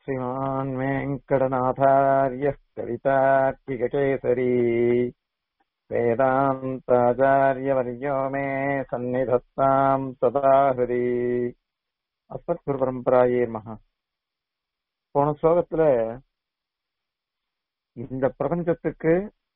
श्रीमान् वेङ्कटनाथार्यः कवितार्किककेसरी वेदान्ताचार्यवर्यो मे सन्निधत्ताम् सदा हृदि அஸ்மத் பரம்பராயே மகா போன ஸ்லோகத்துல இந்த பிரபஞ்சத்துக்கு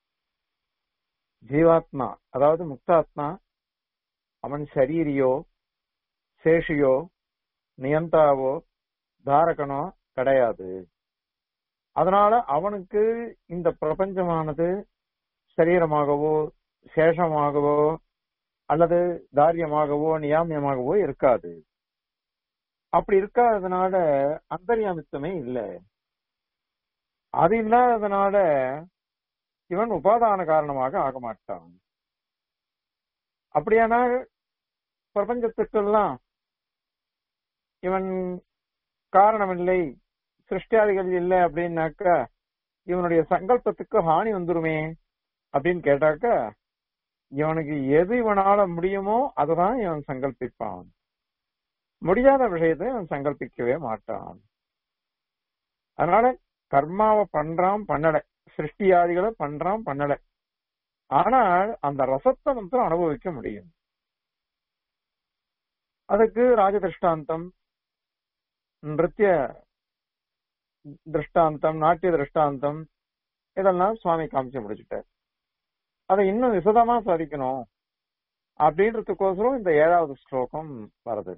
ஜீவாத்மா அதாவது முக்தாத்மா அவன் சரீரியோ சேஷியோ நியந்தாவோ தாரகனோ கிடையாது அதனால அவனுக்கு இந்த பிரபஞ்சமானது சரீரமாகவோ சேஷமாகவோ அல்லது தாரியமாகவோ நியாமியமாகவோ இருக்காது அப்படி இருக்காததுனால அந்தர்யாமித்தமே இல்லை அது இல்லாததுனால இவன் உபாதான காரணமாக ஆக மாட்டான் அப்படியானால் பிரபஞ்சத்துக்கெல்லாம் இவன் காரணமில்லை சிருஷ்டியாதிகள் இல்லை அப்படின்னாக்க இவனுடைய சங்கல்பத்துக்கு ஹானி வந்துருமே அப்படின்னு கேட்டாக்க இவனுக்கு எது இவனால முடியுமோ அதுதான் இவன் சங்கல்பிப்பான் முடியாத விஷயத்தை அவன் சங்கல்பிக்கவே மாட்டான் அதனால கர்மாவை பண்றான் பண்ணல சிருஷ்டியாதிகளை பண்றான் பண்ணல ஆனால் அந்த ரசத்தை மட்டும் அனுபவிக்க முடியும் அதுக்கு ராஜதிருஷ்டாந்தம் நிருத்திய திருஷ்டாந்தம் நாட்டிய திருஷ்டாந்தம் இதெல்லாம் சுவாமி காமிச்சு முடிச்சுட்டார் அதை இன்னும் விசதமா சாதிக்கணும் அப்படின்றதுக்கோசரம் இந்த ஏழாவது ஸ்லோகம் வருது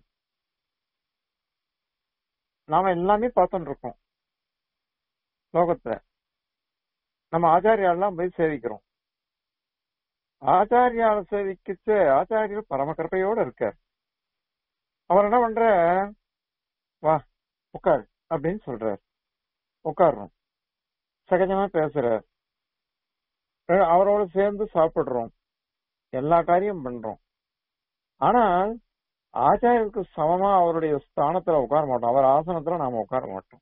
நாம எல்லாமே பார்த்துட்டு இருக்கோம் லோகத்துல நம்ம ஆச்சாரியாலாம் போய் சேவிக்கிறோம் ஆச்சாரியால சேவிக்கிச்சு ஆச்சாரியர் பரம கிருப்பையோட இருக்கார் அவர் என்ன பண்ற வா உட்கார் அப்படின்னு சொல்றார் உட்காடுறோம் சகஜமா பேசுறார் அவரோட சேர்ந்து சாப்பிடுறோம் எல்லா காரியம் பண்றோம் ஆனால் ஆச்சாரியருக்கு சமமா அவருடைய ஸ்தானத்துல உட்கார மாட்டோம் அவர் ஆசனத்துல நாம உட்கார மாட்டோம்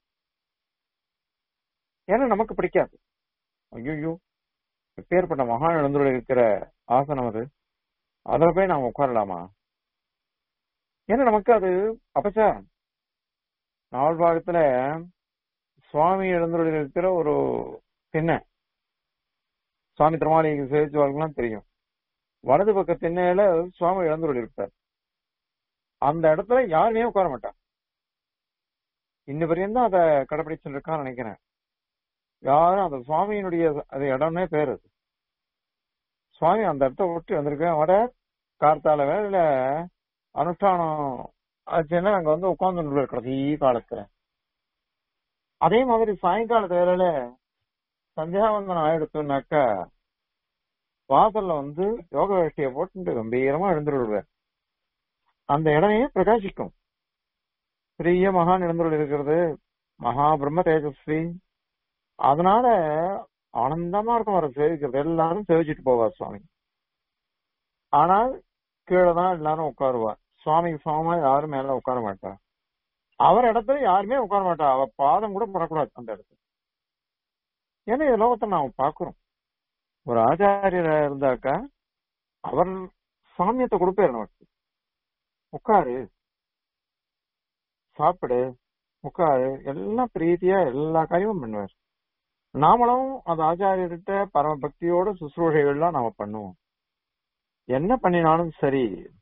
ஏன்னா நமக்கு பிடிக்காது ஐயோ பேர்பட்ட மகான் எழுந்துள்ள இருக்கிற ஆசனம் அது அதுல போய் நாம உட்காரலாமா ஏன்னா நமக்கு அது அபச்சாரம் நாவல்பாகத்துல சுவாமி எழுந்துள்ள இருக்கிற ஒரு திண்ண சுவாமி திருமாளிகை சேவிச்சவர்களும் தெரியும் வலது பக்க திண்ணையில சுவாமி எழுந்துள்ள இருப்பார் அந்த இடத்துல யாருமே உட்கார மாட்டான் இன்ன வரையும் தான் அதை கடைபிடிச்சுட்டு இருக்கான்னு நினைக்கிறேன் யாரும் அந்த சுவாமியினுடைய அது இடம்னே பேர் அது சுவாமி அந்த இடத்த விட்டு வந்திருக்கேன் வர கார்த்தால வேலையில அனுஷ்டானம் ஆச்சுன்னா அங்க வந்து உட்கார்ந்து கடைசி காலத்துல அதே மாதிரி சாயங்காலத்து வேலையில சந்தியாவந்தனம் ஆயிடுத்துனாக்கா வாசல்ல வந்து யோக வேஷ்டியை போட்டு கம்பீரமா எழுந்துருவார் அந்த இடமே பிரகாசிக்கும் பெரிய மகான் எழுந்துள்ள இருக்கிறது மகா பிரம்ம தேஜஸ்வி அதனால ஆனந்தமா இருக்கும் அவரை சேவிக்கிறது எல்லாரும் சேவிச்சுட்டு போவார் சுவாமி ஆனால் கீழே தான் எல்லாரும் உட்காருவா சுவாமிக்கு சுவாமா யாரும் மேல உட்கார மாட்டா அவர் இடத்துல யாருமே உட்கார மாட்டா அவ பாதம் கூட படக்கூடாது அந்த இடத்துல ஏன்னா இந்த லோகத்தை நாம பாக்குறோம் ஒரு ஆச்சாரியர் இருந்தாக்கா அவர் சாமியத்தை கொடுப்பாரு நமக்கு உட்காரு சாப்பிடு உட்காரு எல்லாம் பிரீத்தியா எல்லா காரியமும் பண்ணுவார் நாமளும் அந்த ஆச்சாரியர்கிட்ட பரம பக்தியோட சுசுரூஷைகள்லாம் நாம பண்ணுவோம் என்ன பண்ணினாலும் சரி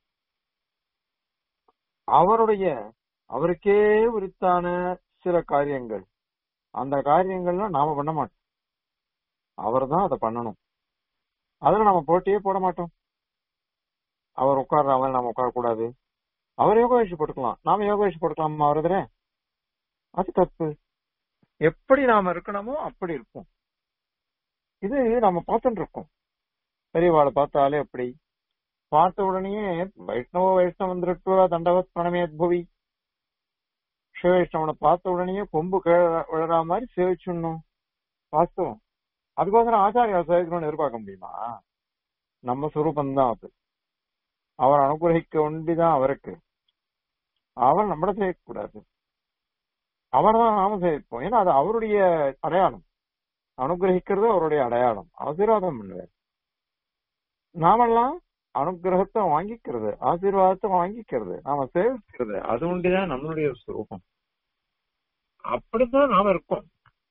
அவருடைய அவருக்கே உரித்தான சில காரியங்கள் அந்த காரியங்கள்லாம் நாம பண்ண மாட்டோம் அவர் தான் அதை பண்ணணும் அதுல நம்ம போட்டியே போட மாட்டோம் அவர் உட்கார்ற அவர் நாம உட்காரக்கூடாது அவர் யோகா வயசு போட்டுக்கலாம் நாம யோகா வயசு போட்டுக்கலாமா அவருதுல அது தப்பு எப்படி நாம இருக்கணுமோ அப்படி இருப்போம் இது நம்ம பார்த்துட்டு இருக்கோம் பெரியவாளை பார்த்தாலே எப்படி பார்த்த உடனேயே வைஷ்ணவ வைஷ்ணவம் திருட்டுவா தண்டவத் பிரணமேத் புவி சிவ வைஷ்ணவனை பார்த்த உடனேயே கொம்பு விழற மாதிரி சேவிச்சுடணும் வாஸ்தவம் அதுக்கோசரம் ஆச்சாரியா சேவிக்கணும்னு எதிர்பார்க்க முடியுமா நம்ம சுரூபம் தான் அது அவர் அனுகிரகிக்க ஒண்டிதான் அவருக்கு அவர் நம்மள செய்யக்கூடாது அவர் தான் நாம செய்யப்போம் ஏன்னா அது அவருடைய அடையாளம் அனுகிரகிக்கிறது அவருடைய அடையாளம் ஆசீர்வாதம் பண்ணுவார் நாமெல்லாம் அனுகிரகத்தை வாங்கிக்கிறது ஆசீர்வாதத்தை வாங்கிக்கிறது நாம சேவிக்கிறது அது ஒன்றுதான் நம்மளுடைய சுரூபம் அப்படித்தான் நாம இருக்கோம்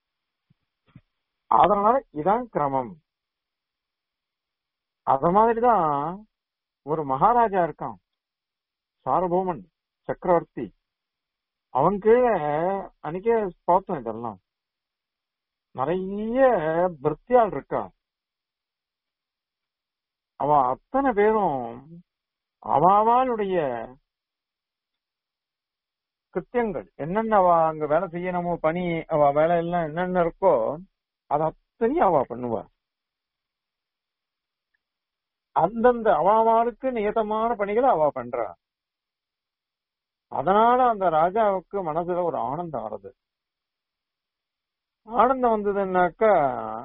அதனால இதான் கிரமம் அத மாதிரிதான் ஒரு மகாராஜா இருக்கான் சாரபௌமன் சக்கரவர்த்தி அவன் கீழே அன்னைக்கே பார்த்தோம் இதெல்லாம் நிறைய பிருத்தியால் இருக்கா அவ அத்தனை பேரும் அவாவாளுடைய கிருத்தியங்கள் என்னென்ன அவ அங்க வேலை செய்யணுமோ பணி அவ வேலை எல்லாம் என்னென்ன இருக்கோ அது அத்தனையும் அவ பண்ணுவா அந்தந்த அவாவாளுக்கு நியதமான பணிகளை அவ பண்றா அதனால அந்த ராஜாவுக்கு மனசுல ஒரு ஆனந்தம் வருது ஆனந்தம் வந்ததுன்னாக்கா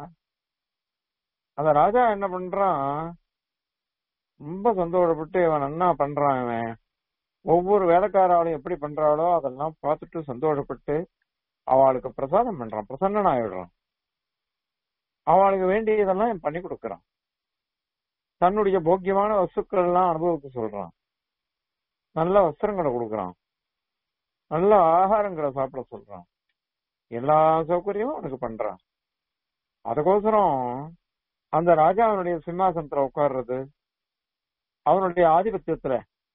அந்த ராஜா என்ன பண்றான் ரொம்ப சந்தோஷப்பட்டு இவன் என்ன பண்றான் இவன் ஒவ்வொரு வேலைக்காராலும் எப்படி பண்றாளோ அதெல்லாம் பார்த்துட்டு சந்தோஷப்பட்டு அவளுக்கு பிரசாதம் பண்றான் பிரசன்னன் ஆயிடுறான் அவளுக்கு வேண்டியதெல்லாம் இவன் பண்ணி கொடுக்கறான் தன்னுடைய போக்கியமான வஸ்துக்கள் எல்லாம் அனுபவிக்க சொல்றான் நல்ல வஸ்திரங்களை கொடுக்கறான் நல்ல ஆகாரங்களை சாப்பிட சொல்றான் எல்லா சௌகரியமும் அவனுக்கு பண்றான் அதுக்கோசரம் அந்த ராஜா அவனுடைய சிம்மாசனத்துல உட்கார்றது அவனுடைய ஆதிபத்தியத்துல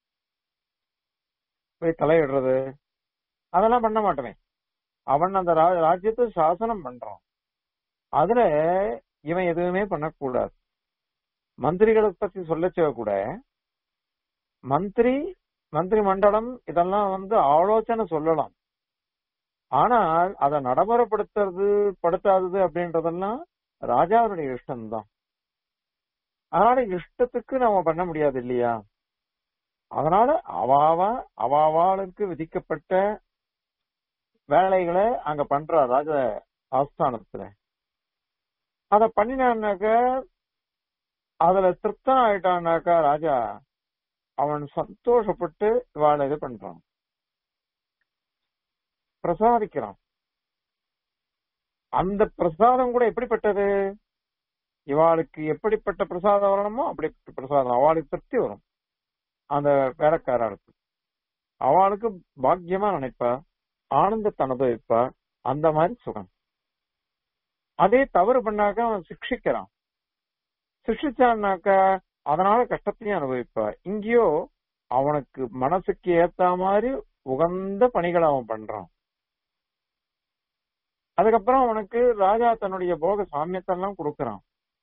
போய் தலையிடுறது அதெல்லாம் பண்ண மாட்டவன் அவன் அந்த ரா- ராஜ்யத்தை சாசனம் பண்றான் அதுல இவன் எதுவுமே பண்ணக்கூடாது மந்திரிகளை பத்தி சொல்லச்ச கூட மந்திரி மந்திரி மண்டலம் இதெல்லாம் வந்து ஆலோசனை சொல்லலாம் ஆனால் அதை நடைமுறைப்படுத்துறது படுத்தாதது அப்படின்றதெல்லாம் ராஜாவுடைய இஷ்டம்தான் அதனால இஷ்டத்துக்கு நாம பண்ண முடியாது இல்லையா அதனால அவாவா அவாவாளுக்கு விதிக்கப்பட்ட வேலைகளை அங்க பண்றா ராஜ ஆஸ்தானத்துல அத பண்ணினான்னாக்க அதுல திருப்தன் ஆயிட்டான்னாக்கா ராஜா அவன் சந்தோஷப்பட்டு இவாள இது பண்றான் பிரசாதிக்கிறான் அந்த பிரசாதம் கூட எப்படிப்பட்டது இவாளுக்கு எப்படிப்பட்ட பிரசாதம் வரணுமோ அப்படிப்பட்ட பிரசாதம் அவளுக்கு திருப்தி வரும் அந்த வேலைக்காரருக்கு அவளுக்கு பாக்கியமா நினைப்பா ஆனந்தத்தை அனுபவிப்பா அந்த மாதிரி சுகம் அதே தவறு பண்ணாக்க அவன் சிக்ஷிக்கிறான் சிக்ஷிச்சான்னாக்க அதனால கஷ்டத்தையும் அனுபவிப்பா இங்கேயோ அவனுக்கு மனசுக்கு ஏத்த மாதிரி உகந்த பணிகளை அவன் பண்றான் அதுக்கப்புறம் அவனுக்கு ராஜா தன்னுடைய போக சாமியத்தெல்லாம் கொடுக்கறான்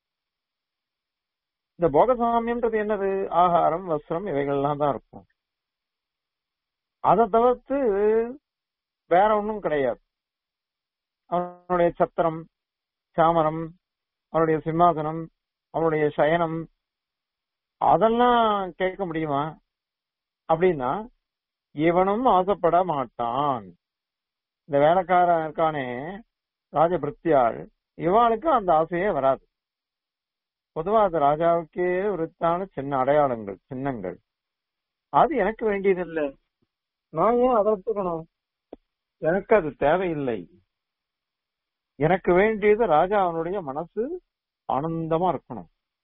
இந்த போக சாமியம்ன்றது என்னது ஆகாரம் வஸ்திரம் இவைகள்லாம் தான் இருக்கும் அதை தவிர்த்து வேற ஒண்ணும் கிடையாது அவனுடைய சத்திரம் சாமரம் அவனுடைய சிம்மாசனம் அவனுடைய சயனம் அதெல்லாம் கேட்க முடியுமா அப்படின்னா இவனும் ஆசைப்பட மாட்டான் இந்த வேலைக்காரன் இருக்கானே ராஜபிருத்தியாள் இவாளுக்கு அந்த ஆசையே வராது பொதுவா அது ராஜாவுக்கே உரித்தான சின்ன அடையாளங்கள் சின்னங்கள் அது எனக்கு வேண்டியதில்லை நான் ஏன் அதை ஒத்துக்கணும் எனக்கு அது தேவையில்லை எனக்கு வேண்டியது ராஜா அவனுடைய மனசு ஆனந்தமா இருக்கணும்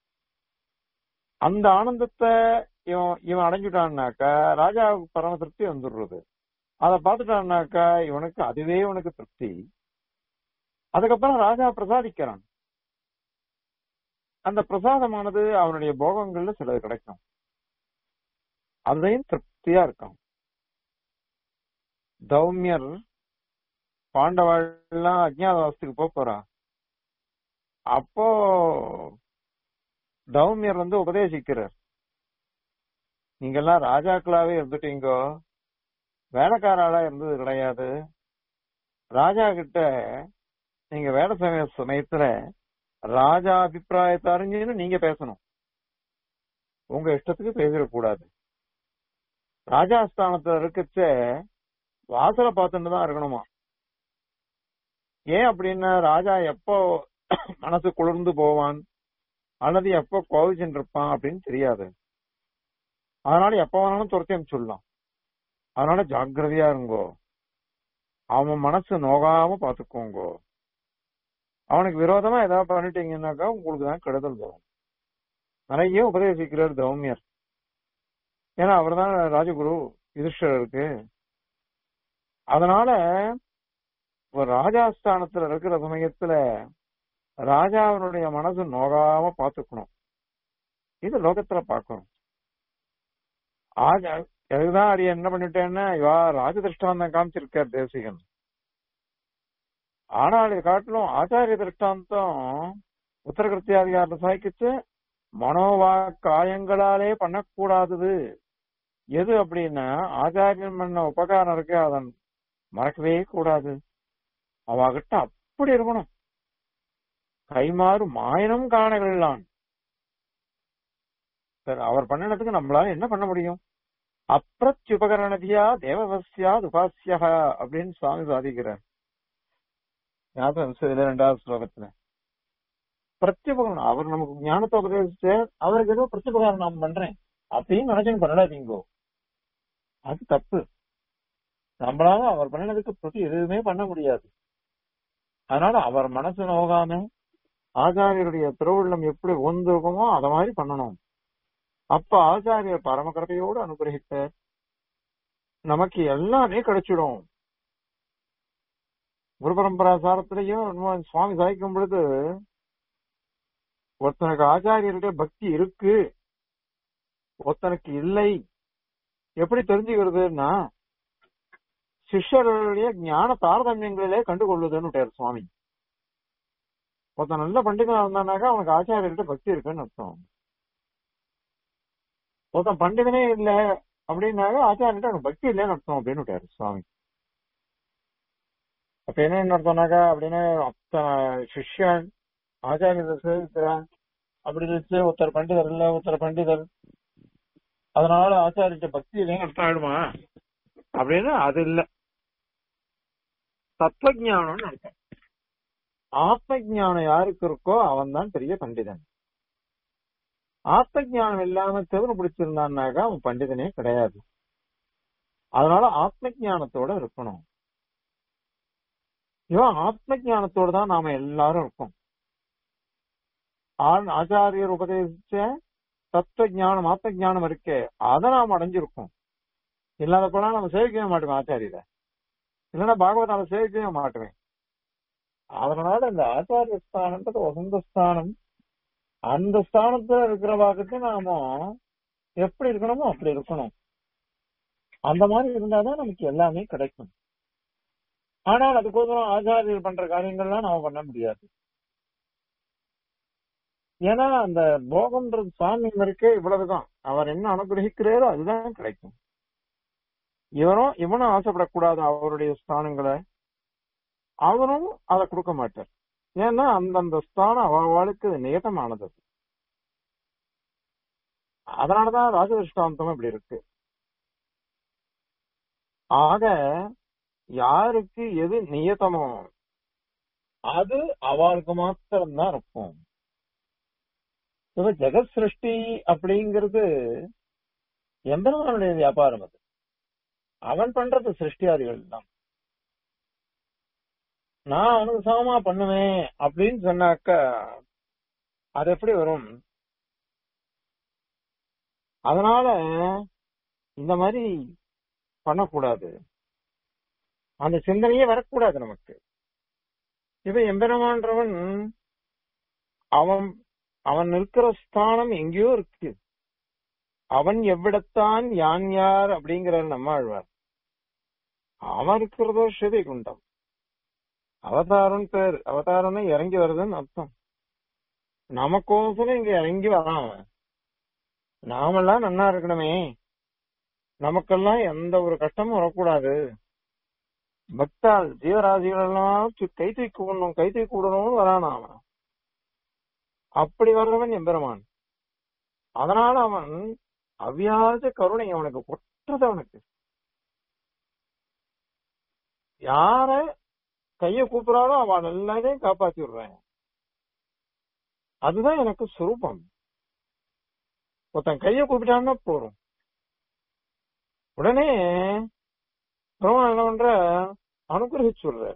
அந்த ஆனந்தத்தை இவன் இவன் அடைஞ்சுட்டான்னாக்கா ராஜாவுக்கு பரம திருப்தி வந்துடுறது அதை பார்த்துட்டான்னாக்கா இவனுக்கு அதுவே இவனுக்கு திருப்தி அதுக்கப்புறம் ராஜா பிரசாதிக்கிறான் அந்த பிரசாதமானது அவனுடைய போகங்கள்ல சிலது கிடைக்கும் அதையும் திருப்தியா இருக்கான் தௌமியர் பாண்டவாள்லாம் அஜ்ஞாதவாசத்துக்கு போக போறா அப்போ தௌமியர் வந்து உபதேசிக்கிறார் நீங்க எல்லாம் ராஜாக்களாவே இருந்துட்டீங்கோ வேலைக்காராளா இருந்தது கிடையாது ராஜா கிட்ட நீங்க வேலை சமய சமயத்துல ராஜா அபிப்பிராயத்தை அறிஞ்சுன்னு நீங்க பேசணும் உங்க இஷ்டத்துக்கு பேசிடக்கூடாது ராஜாஸ்தானத்துல இருக்கச்ச வாசலை பார்த்துட்டு தான் இருக்கணுமா ஏன் அப்படின்னா ராஜா எப்போ மனசு குளிர்ந்து போவான் அல்லது எப்போ கோவிச்சுட்டு இருப்பான் அப்படின்னு தெரியாது அதனால எப்ப வேணாலும் துரத்தி அனுப்பிச்சுடலாம் அதனால ஜாக்கிரதையா இருங்கோ அவன் மனசு நோகாம பாத்துக்கோங்கோ அவனுக்கு விரோதமா ஏதாவது பண்ணிட்டீங்கன்னாக்கா உங்களுக்கு தான் கெடுதல் வரும் நிறைய உபதேசிக்கிறார் தௌமியர் ஏன்னா அவர் தான் ராஜகுரு யுதிஷ்டருக்கு அதனால ஒரு ராஜாஸ்தானத்துல இருக்கிற சமயத்துல ராஜாவினுடைய மனசு நோகாம பாத்துக்கணும் இது லோகத்துல பார்க்கணும் ஆஜா அதுதான் அடி என்ன பண்ணிட்டேன்னா இவா ராஜ திருஷ்டாந்தம் காமிச்சிருக்கார் தேசிகன் ஆனால் இதை காட்டிலும் ஆச்சாரிய திருஷ்டாந்தம் உத்தரகிருத்தியாதிகாரத்தை சாய்க்கிச்சு மனோவா காயங்களாலே பண்ணக்கூடாதது எது அப்படின்னா ஆச்சாரியன் பண்ண உபகாரம் இருக்கு அதன் மறக்கவே கூடாது அவகிட்ட அப்படி இருக்கணும் கைமாறு மாயனும் காணவில்லான் சரி அவர் பண்ணினதுக்கு நம்மளால என்ன பண்ண முடியும் அப்பிரத்யுபகரணதியா தேவவசியா உபாசியா அப்படின்னு சுவாமி சாதிக்கிறார் ஞாபகம் இதுல ரெண்டாவது ஸ்லோகத்துல பிரத்யுபகரணம் அவர் நமக்கு ஞானத்தை உபதேசிச்சு அவருக்கு ஏதோ பிரத்யுபகாரம் நான் பண்றேன் அப்படின்னு நினைச்சு பண்ணலாதீங்கோ அது தப்பு நம்மளால அவர் பண்ணினதுக்கு பிரதி எதுவுமே பண்ண முடியாது அதனால அவர் மனசு நோகாம ஆச்சாரியருடைய திருவுள்ளம் எப்படி ஒந்திருக்குமோ அத மாதிரி பண்ணணும் அப்ப ஆச்சாரியர் பரமகரத்தையோடு அனுகிரகித்தார் நமக்கு எல்லாமே கிடைச்சிடும் குரு பரம்பரா சாரத்திலையும் சுவாமி சாய்க்கும் பொழுது ஒருத்தனுக்கு ஆச்சாரியர்கிட்ட பக்தி இருக்கு ஒருத்தனுக்கு இல்லை எப்படி தெரிஞ்சுக்கிறதுன்னா சிஷ்யர்களுடைய ஞான தாரதமியங்களிலே கண்டுகொள்ளுதுன்னு சுவாமி ஒருத்தன் நல்ல பண்டிதனா இருந்தானாக்கா அவனுக்கு ஆச்சாரியர்கிட்ட பக்தி இருக்குன்னு அர்த்தம் ஒருத்தன் பண்டிதனே இல்ல அப்படின்னாக்க ஆச்சாரியர்கிட்ட அவனுக்கு பக்தி இல்லைன்னு அர்த்தம் அப்படின்னு விட்டாரு சுவாமி அப்ப என்ன அர்த்தம்னாக்கா அப்படின்னு அத்தனை சிஷ்யன் ஆச்சாரியரை சேவிக்கிறான் அப்படி வச்சு ஒருத்தர் பண்டிதர் இல்ல ஒருத்தர் பண்டிதர் அதனால ஆச்சாரிட்ட பக்தி இல்லைன்னு அர்த்தம் ஆயிடுமா அப்படின்னு அது இல்ல தத்துவஜானம்னு அர்த்தம் ஆத்ம ஜானம் யாருக்கு இருக்கோ அவன் தான் பெரிய பண்டிதன் ஆத்ம ஜானம் இல்லாம செவனு பிடிச்சிருந்தான்னாக்கா அவன் பண்டிதனே கிடையாது அதனால ஆத்ம ஜானத்தோட இருக்கணும் இவன் ஆத்ம ஜானத்தோட தான் நாம எல்லாரும் இருக்கோம் ஆச்சாரியர் உபதேசிச்ச தத்துவ ஞானம் ஆத்ம ஞானம் இருக்கே அதை நாம் அடைஞ்சிருக்கோம் இல்லாதப்பெல்லாம் நம்ம சேவிக்கவே மாட்டோம் ஆச்சாரியரை இல்லைன்னா பாகவதால சேவிக்கவே மாட்டுவேன் அதனால இந்த ஆச்சாரிய ஸ்தானன்றது வசந்த ஸ்தானம் அந்த ஸ்தானத்துல இருக்கிற பாகத்தை நாம எப்படி இருக்கணுமோ அப்படி இருக்கணும் அந்த மாதிரி இருந்தாதான் நமக்கு எல்லாமே கிடைக்கும் ஆனால் அதுக்கோசரம் ஆச்சாரியர் பண்ற காரியங்கள்லாம் நாம பண்ண முடியாது ஏன்னா அந்த போகம்ன்றது சாமி இருக்கே இவ்வளவுதான் அவர் என்ன அனுகிரகிக்கிறாரோ அதுதான் கிடைக்கும் இவரும் இவனும் ஆசைப்படக்கூடாது அவருடைய ஸ்தானங்களை அவரும் அதை கொடுக்க மாட்டார் ஏன்னா அந்தந்த ஸ்தானம் அவளுக்கு நியதமானது அதனாலதான் ராஜதிருஷ்டாந்தம் இப்படி இருக்கு ஆக யாருக்கு எது நியதமோ அது அவளுக்கு மாத்திரம்தான் இருக்கும் இப்ப ஜெகத் சிருஷ்டி அப்படிங்கிறது எம்பெருமானுடைய வியாபாரம் அது அவன் பண்றது சிருஷ்டியாதிகள் தான் நான் அவனுக்கு சமமா பண்ணுவேன் அப்படின்னு சொன்னாக்க அது எப்படி வரும் அதனால இந்த மாதிரி பண்ணக்கூடாது அந்த சிந்தனையே வரக்கூடாது நமக்கு இப்ப எம்பெருமான்றவன் அவன் அவன் இருக்கிற ஸ்தானம் எங்கேயோ இருக்கு அவன் எவ்விடத்தான் யான் யார் அப்படிங்கிற நம்ம ஆழ்வார் அவன் இருக்கிறதோ ஸ்ருதி குண்டம் அவதாரம் பேர் அவதாரம்னா இறங்கி வருதுன்னு அர்த்தம் நமக்கோசரம் இங்க இறங்கி வரான் அவன் நாமெல்லாம் நன்னா இருக்கணுமே நமக்கெல்லாம் எந்த ஒரு கஷ்டமும் வரக்கூடாது பக்தால் ஜீவராசிகள் எல்லாம் கை தூக்கி கூடணும் கை தூக்கி கூடணும்னு வரான் அவன் அப்படி வர்றவன் எம்பெருமான் அதனால அவன் அவ்வியாஜ கருணை அவனுக்கு கொற்றது அவனுக்கு யார கைய கூப்பிடாரோ அவன் எல்லாரையும் காப்பாத்தி விடுறேன் அதுதான் எனக்கு சுரூபம் ஒருத்தன் கைய கூப்பிட்டான்னா போறோம் உடனே பெருமான் என்ன பண்ற அனுகிரகிச்சுடுற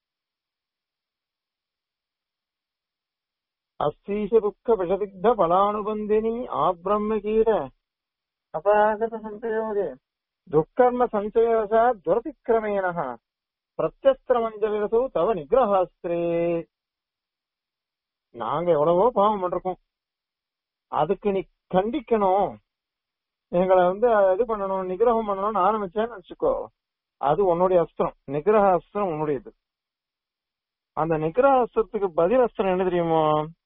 அஸ்தீச துக்க விஷதிக்த பலானுபந்தினி ஆப்ரம்ம கீட அபாகத சந்தயோகே துக்கர்ம சஞ்சயவசா துரதிக்கிரமேண பிரத்யஸ்திர மஞ்சளிரசோ தவ நிகிரகாஸ்திரே நாங்க எவ்வளவோ பாவம் பண்றோம் அதுக்கு நீ கண்டிக்கணும் எங்களை வந்து இது பண்ணணும் நிகிரகம் பண்ணணும்னு ஆரம்பிச்சேன்னு வச்சுக்கோ அது உன்னுடைய அஸ்திரம் நிகிரக அஸ்திரம் உன்னுடையது அந்த நிகிரக அஸ்திரத்துக்கு பதில் அஸ்திரம் என்ன தெரியுமோ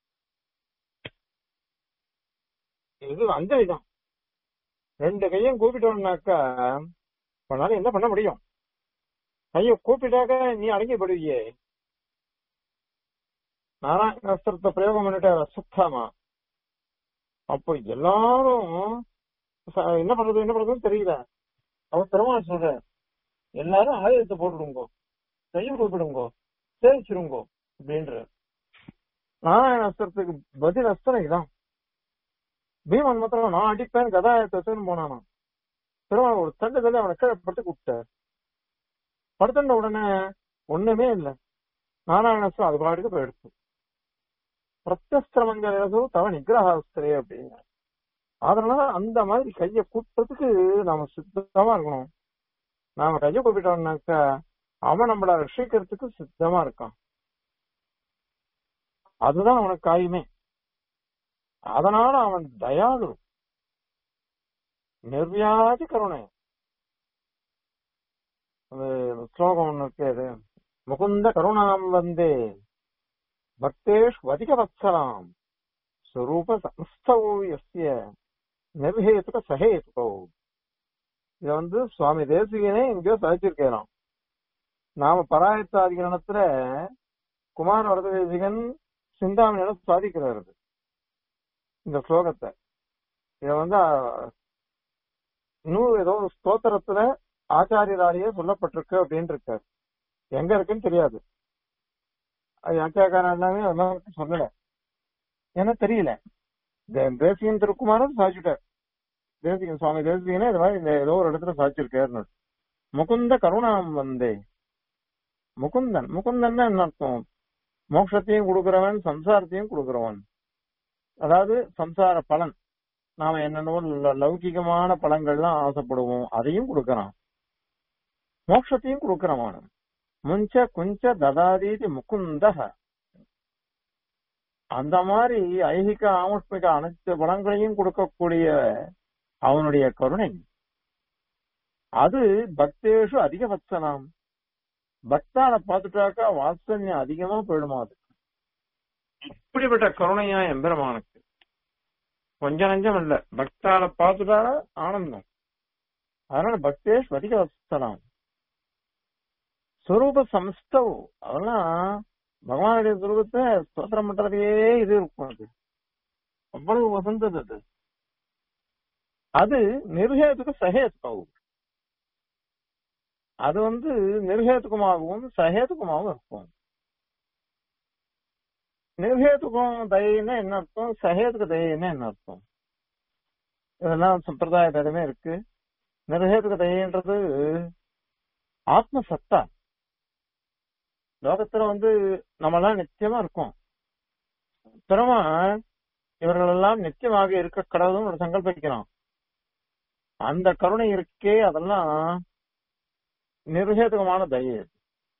இது அஞ்சலி தான் ரெண்டு கையும் கூப்பிட்டோம்னாக்கா உன்னால என்ன பண்ண முடியும் கையை கூப்பிட்டாக்க நீ அடங்கி படுவியே நாராயண அஸ்திரத்தை பிரயோகம் பண்ணிட்ட சுத்தமா அப்போ எல்லாரும் ச- என்ன பண்றது என்ன பண்றதுன்னு தெரியல அவர் பெருமாள் சொல்ற எல்லாரும் ஆயுதத்தை போட்டுடுங்கோ கையை கூப்பிடுங்கோ சேவிச்சிருங்கோ அப்படின்ற நாராயண அஸ்திரத்துக்கு பதில் அஸ்திரம் இதான் பீமன் மாத்திரம் நான் அடிப்பேன் கதாயத்துன்னு போனானா பெருமாள் ஒரு தண்டு தள்ளி அவனை கீழே பட்டு கூப்பிட்டார் படுத்துட்ட உடனே ஒண்ணுமே இல்ல நாராயணஸ்வரம் அது பாட்டுக்கு போயிடுச்சு பிரத்யஸ்திரமஞ்சோ தவ நிகிரகாஸ்திரே அப்படின்னு அதனால அந்த மாதிரி கையை கூப்பிட்டதுக்கு நாம சித்தமா இருக்கணும் நாம கையை கூப்பிட்டோம்னாக்கா அவன் நம்மள ரட்சிக்கிறதுக்கு சித்தமா இருக்கான் அதுதான் அவனுக்கு காயுமே அதனால அவன் தயாளு நிர்வியாதி கருணை அது ஸ்லோகம் ஒண்ணு இருக்கு அது முகுந்த கருணாம் வந்தே பக்தேஷ் வதிக வத்சலாம் ஸ்வரூப சம்ஸ்தௌ எஸ்ய நிர்ஹேதுக சஹேதுகோ இத வந்து சுவாமி தேசிகனே எங்கேயோ சாதிச்சிருக்கலாம் நாம பராயத்தாதிகரணத்துல குமார வரத தேசிகன் சிந்தாமணியில சாதிக்கிறாரு இது. இந்த ஸ்லோகத்தை இத வந்து அஹ், இன்னும் ஏதோ ஒரு ஸ்தோத்திரத்துல ஆச்சாரியராலேயே சொல்லப்பட்டிருக்கு அப்படின்னு இருக்காரு எங்க இருக்குன்னு தெரியாது அது ஆச்சாரக்காரன் எல்லாமே எல்லாருக்கும் சொல்லல ஏன்னா தெரியல தே- தேசிகன் திருக்குமாரன் சாதிச்சுட்டார் தேசிகன் சுவாமி தேசிகனே இது மாதிரி இந்த ஏதோ ஒரு இடத்துல சாதிச்சிருக்காருன்னு முகுந்த கருணாம் வந்தே முகுந்தன் முகுந்தன் என்ன அர்த்தம் மோட்சத்தையும் கொடுக்கிறவன் சம்சாரத்தையும் கொடுக்கிறவன் அதாவது சம்சார பலன் நாம என்னென்னவோ ல- லௌகிகமான பலங்கள்லாம் ஆசைப்படுவோம் அதையும் கொடுக்கறான் மோட்சத்தையும் கொடுக்கிறவன் முஞ்ச குஞ்ச ததாதீதி முகுந்தக அந்த மாதிரி ஐகிக ஆமுஷ்மிக அனைத்து பலங்களையும் கொடுக்கக்கூடிய அவனுடைய கருணை அது பக்தேஷு அதிக வத்சனம் பக்தான பார்த்துட்டாக்கா வாத்சல்யம் அதிகமா போயிடுமா அது இப்படிப்பட்ட கருணையா எம்பெருமானுக்கு கொஞ்சம் நஞ்சம் இல்ல பக்தால பார்த்துட்டா ஆனந்தம் அதனால பக்தேஷ் அதிக வத்சனம் ஸ்வரூப சம்ஸ்தவ் அதெல்லாம் பகவானுடைய சுரூபத்தை ஸ்தோத்திரம் பண்றதையே இது இருக்கும் அது அவ்வளவு வசந்தது அது அது நிர்ஹேதுக்கு சஹேதுக்காவும் அது வந்து நிர்ஹேதுக்கமாகவும் சஹேதுக்கமாகவும் இருக்கும் நிர்ஹேதுக்கம் தயைன்னா என்ன அர்த்தம் சஹேதுக்கு தயைன்னா என்ன அர்த்தம் இதெல்லாம் சம்பிரதாய பேதமே இருக்கு நிர்ஹேதுக தயைன்றது ஆத்ம சத்தா லோகத்துல வந்து நம்மலாம் நிச்சயமா இருக்கோம் பெருமாள் இவர்களெல்லாம் நிச்சயமாக இருக்க கடவுள்னு ஒரு சங்கல்பிக்கிறான் அந்த கருணை இருக்கே அதெல்லாம் நிர்ஹேதுகமான தயை அது.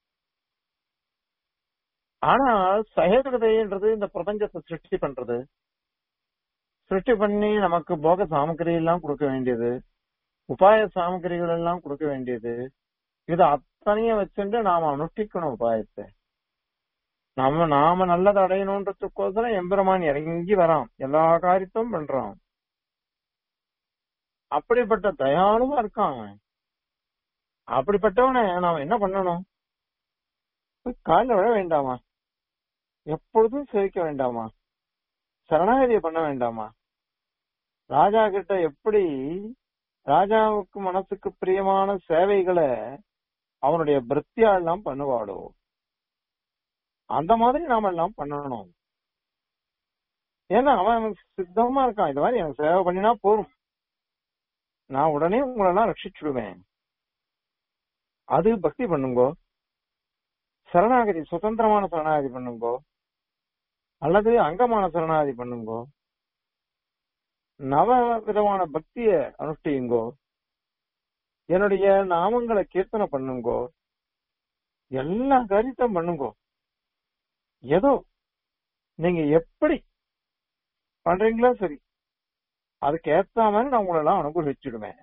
ஆனால் சகேதுக தயைன்றது இந்த பிரபஞ்சத்தை சிருஷ்டி பண்றது சிருஷ்டி பண்ணி நமக்கு போக சாமகிரி எல்லாம் கொடுக்க வேண்டியது உபாய சாமகிரிகள் எல்லாம் கொடுக்க வேண்டியது இது அத்தனையும் வச்சுட்டு நாம அனுஷ்டிக்கணும் உபாயத்தை நம்ம நாம நல்லதை அடையணுன்றதுக்கோசரம் எம்பெருமான் இறங்கி வரான் எல்லா காரியத்தையும் பண்றான் அப்படிப்பட்ட தயாளுவா இருக்கான் அவன் அப்படிப்பட்டவனை நாம என்ன பண்ணணும் போய் காலில் விழ வேண்டாமா எப்பொழுதும் சேவிக்க வேண்டாமா சரணாகதியை பண்ண வேண்டாமா ராஜா கிட்ட எப்படி ராஜாவுக்கு மனசுக்கு பிரியமான சேவைகளை அவனுடைய பிருத்தியா எல்லாம் பண்ணுவாளோ அந்த மாதிரி நாம எல்லாம் பண்ணணும் ஏன்னா அவன் அவனுக்கு சித்தமா இருக்கான் இந்த மாதிரி எனக்கு சேவை பண்ணினா போதும் நான் உடனே உங்களெல்லாம் ரட்சிச்சுடுவேன் அது பக்தி பண்ணுங்கோ சரணாகதி சுதந்திரமான சரணாகதி பண்ணுங்கோ அல்லது அங்கமான சரணாகதி பண்ணுங்கோ நவ விதமான பக்திய அனுஷ்டியுங்கோ என்னுடைய நாமங்களை கீர்த்தனை பண்ணுங்கோ எல்லா காரியத்தையும் பண்ணுங்க ஏதோ நீங்க எப்படி பண்றீங்களோ சரி அதுக்கு ஏத்த மாதிரி நான் உங்களை எல்லாம் அனுகிரகிச்சிடுவேன்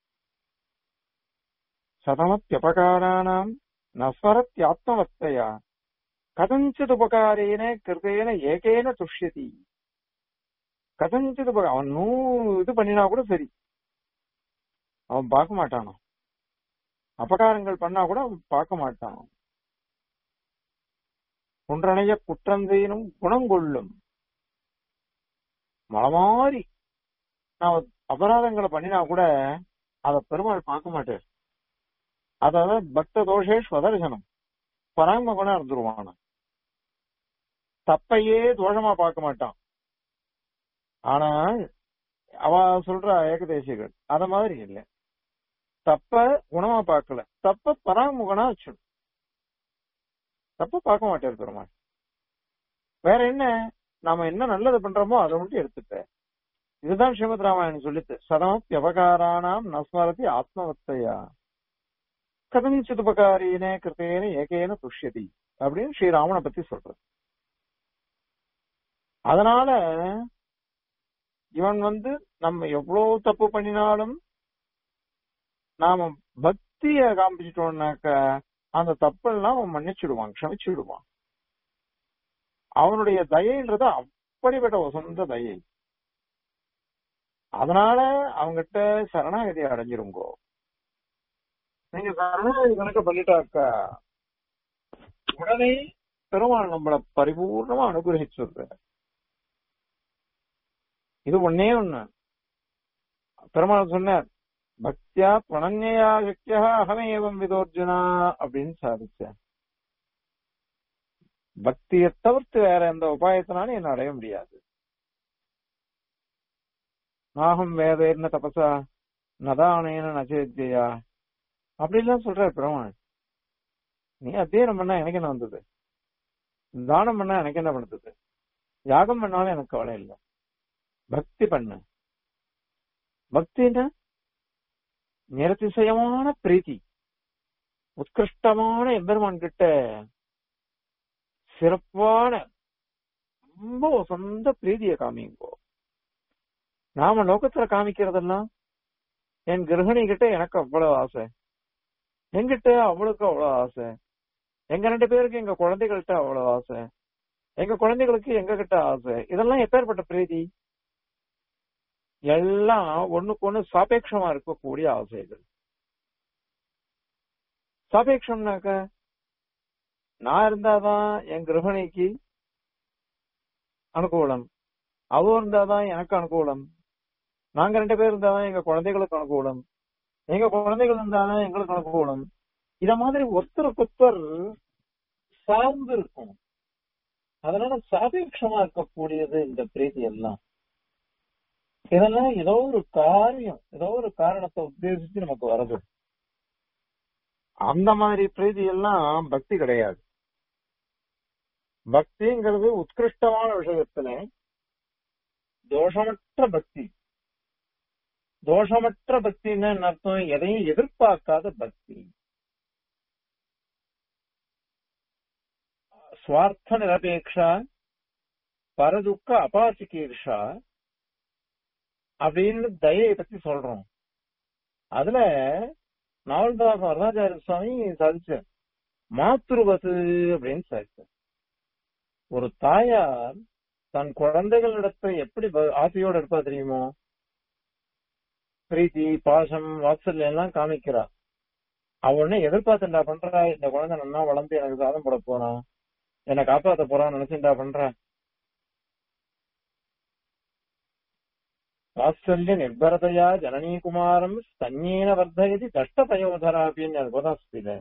சதமத்யபகாராணாம் நஸ்வரத்யாத்மவத்தையா கதஞ்சித் உபகாரேன கிருதேன ஏகேன துஷ்யதி கதஞ்சித் உபகாரம் அவன் நூறு இது பண்ணினா கூட சரி அவன் பார்க்க மாட்டானோ அபகாரங்கள் பண்ணா கூட அவன் பார்க்க மாட்டான் குன்றனைய குற்றந்தேனும் குணம் கொள்ளும் மலமாரி நான் அபராதங்களை பண்ணினா கூட அத பெருமாள் பார்க்க மாட்டார் அதாவது பக்த தோஷேஷ் வதர்சனம் பராம குணம் இருந்துருவான் தப்பையே தோஷமா பார்க்க மாட்டான் ஆனால் அவ சொல்ற ஏகதேசிகள் அத மாதிரி இல்லை தப்ப குணமா பார்க்கல தப்ப பராமுகனா வச்சிடும் தப்ப பார்க்க மாட்டார் பெருமாள் வேற என்ன நாம என்ன நல்லது பண்றோமோ அதை மட்டும் எடுத்துட்ட இதுதான் ஸ்ரீமத் ராமாயணம் சொல்லித்து சதம் வியவகாரானாம் நஸ்மரதி ஆத்மவத்தையா கதஞ்சித் உபகாரீன கிருத்தேன ஏகேன துஷ்யதி அப்படின்னு ஸ்ரீராமனை பத்தி சொல்றது அதனால இவன் வந்து நம்ம எவ்வளவு தப்பு பண்ணினாலும் நாம பக்திய காமிச்சிட்டோம்னாக்க அந்த தப்பெல்லாம் அவன் மன்னிச்சுடுவான் க்ஷமிச்சுடுவான் அவனுடைய தயைன்றது அப்படிப்பட்ட ஒரு சொந்த தயை அதனால அவங்கிட்ட சரணாகதி அடைஞ்சிருங்கோ நீங்க சரணாகதி கணக்க பண்ணிட்டாக்கா உடனே பெருமாள் நம்மள பரிபூர்ணமா அனுகிரகிச்சுடுற இது ஒன்னே ஒண்ணு பெருமாள் சொன்னார் பக்தியா பிரணன்யா சக்தியா அகமேவம் விதோர்ஜுனா அப்படின்னு சாதிச்சேன் பக்தியை தவிர்த்து வேற எந்த உபாயத்தினாலும் என்ன அடைய முடியாது நாகம் வேத என்ன தபசா நதானேன நச்சேத்தியா அப்படிலாம் சொல்றாரு பெருமாள் நீ அத்தியனம் பண்ணா எனக்கு என்ன வந்தது தானம் பண்ணா எனக்கு என்ன பண்ணுது யாகம் பண்ணாலும் எனக்கு கவலை இல்லை பக்தி பண்ணு பக்தின்னா நிரதிசயமான பிரீத்தி உத்கிருஷ்டமான எம்பெருமான் கிட்ட சிறப்பான ரொம்ப சொந்த பிரீதியை காமிங்கோ நாம லோகத்துல காமிக்கிறதெல்லாம் என் கிரகணி கிட்ட எனக்கு அவ்வளவு ஆசை எங்கிட்ட அவளுக்கு அவ்வளவு ஆசை எங்க ரெண்டு பேருக்கு எங்க குழந்தைகள்கிட்ட அவ்வளவு ஆசை எங்க குழந்தைகளுக்கு எங்க கிட்ட ஆசை இதெல்லாம் எப்பேற்பட்ட பிரீதி எல்லாம் ஒண்ணுக்கு ஒண்ணு சாபேட்சமா இருக்கக்கூடிய ஆசைகள் சாபேட்சம்னாக்க நான் இருந்தாதான் என் கிரகணிக்கு அனுகூலம் அவ இருந்தாதான் எனக்கு அனுகூலம் நாங்க ரெண்டு பேர் இருந்தாதான் எங்க குழந்தைகளுக்கு அனுகூலம் எங்க குழந்தைகள் இருந்தாதான் எங்களுக்கு அனுகூலம் இத மாதிரி ஒருத்தருக்கு ஒருத்தர் சார்ந்து இருக்கும் அதனால சாபேட்சமா இருக்கக்கூடியது இந்த பிரீதி எல்லாம் இதெல்லாம் ஏதோ ஒரு காரியம் ஏதோ ஒரு காரணத்தை உத்தேசிச்சு நமக்கு வருது அந்த மாதிரி பிரீதி எல்லாம் பக்தி கிடையாது பக்திங்கிறது உத்கிருஷ்டமான விஷயத்துல தோஷமற்ற பக்தி தோஷமற்ற பக்தின்னு அர்த்தம் எதையும் எதிர்பார்க்காத பக்தி சுவார்த்த நிரபேட்சா பரதுக்க அபாசிகீர்ஷா அப்படின்னு தயையை பத்தி சொல்றோம் அதுல நாவல்தாஸ் வரதாச்சாரிய சுவாமி சாதிச்சார் மாத்ருவது அப்படின்னு சாதிச்சார் ஒரு தாயார் தன் குழந்தைகளிடத்தை எப்படி ப- ஆசையோட இருப்பா தெரியுமோ பிரீத்தி பாசம் வாத்சல்யம் எல்லாம் காமிக்கிறா அவ உடனே எதிர்பார்த்துண்டா பண்றா இந்த குழந்தை நல்லா வளர்ந்து எனக்கு சாதம் போட போறான் என்னை காப்பாத்த போறான்னு நினைச்சுண்டா பண்றா வாத்சல்ய நிர்பரதையா ஜனனீகுமாரம் ஸ்தன்யேன வர்த்தயதி தஷ்டபயோதராபின்னு அது கோதாஸ்தியில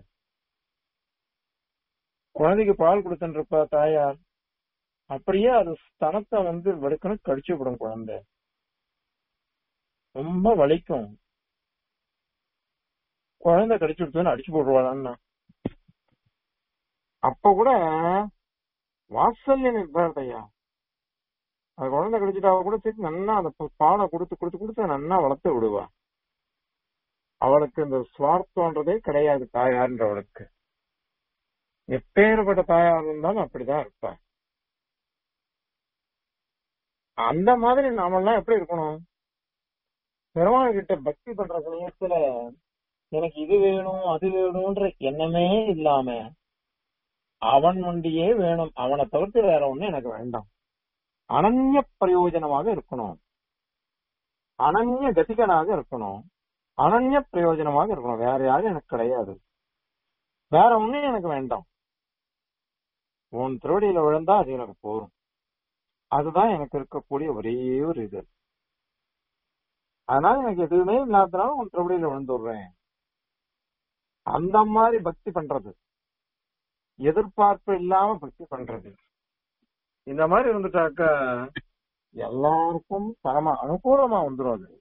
குழந்தைக்கு பால் கொடுத்துட்டு இருப்பா தாயார் அப்படியே அது ஸ்தனத்தை வந்து வெடுக்கணும் கடிச்சு விடும் குழந்தை ரொம்ப வலிக்கும் குழந்தை கடிச்சு விடுத்தோன்னு அடிச்சு போடுவாளான்னா அப்ப கூட வாத்சல்ய நிர்பரதையா அது குழந்தை கடிச்சிட்டா கூட சரி நல்லா அந்த ப- பாலை கொடுத்து கொடுத்து கொடுத்து நல்லா வளர்த்து விடுவா அவளுக்கு இந்த சுவார்த்தம்ன்றதே கிடையாது தாயார்ன்றவளுக்கு எப்பேற்பட்ட தாயா இருந்தாலும் அப்படிதான் இருப்பா அந்த மாதிரி நாமெல்லாம் எப்படி இருக்கணும் பெருமாள் கிட்ட பக்தி பண்ற சமயத்துல எனக்கு இது வேணும் அது வேணும்ன்ற எண்ணமே இல்லாம அவன் ஒண்டியே வேணும் அவனை தவிர்த்து வேற ஒண்ணு எனக்கு வேண்டாம் அனன்ய பிரயோஜனமாக இருக்கணும் அனன்ய கதிகனாக இருக்கணும் அனன்ய பிரயோஜனமாக இருக்கணும் வேற யாரும் எனக்கு கிடையாது வேற ஒண்ணும் எனக்கு வேண்டாம் உன் திருவடியில விழுந்தா அது எனக்கு போரும் அதுதான் எனக்கு இருக்கக்கூடிய ஒரே ஒரு இது அதனால எனக்கு எதுவுமே இல்லாதனால உன் திருவடியில விழுந்துடுறேன் அந்த மாதிரி பக்தி பண்றது எதிர்பார்ப்பு இல்லாம பக்தி பண்றது இந்த மாதிரி இருந்துட்டாக்கா எல்லாருக்கும் பரம அனுகூலமா வந்துடும் அது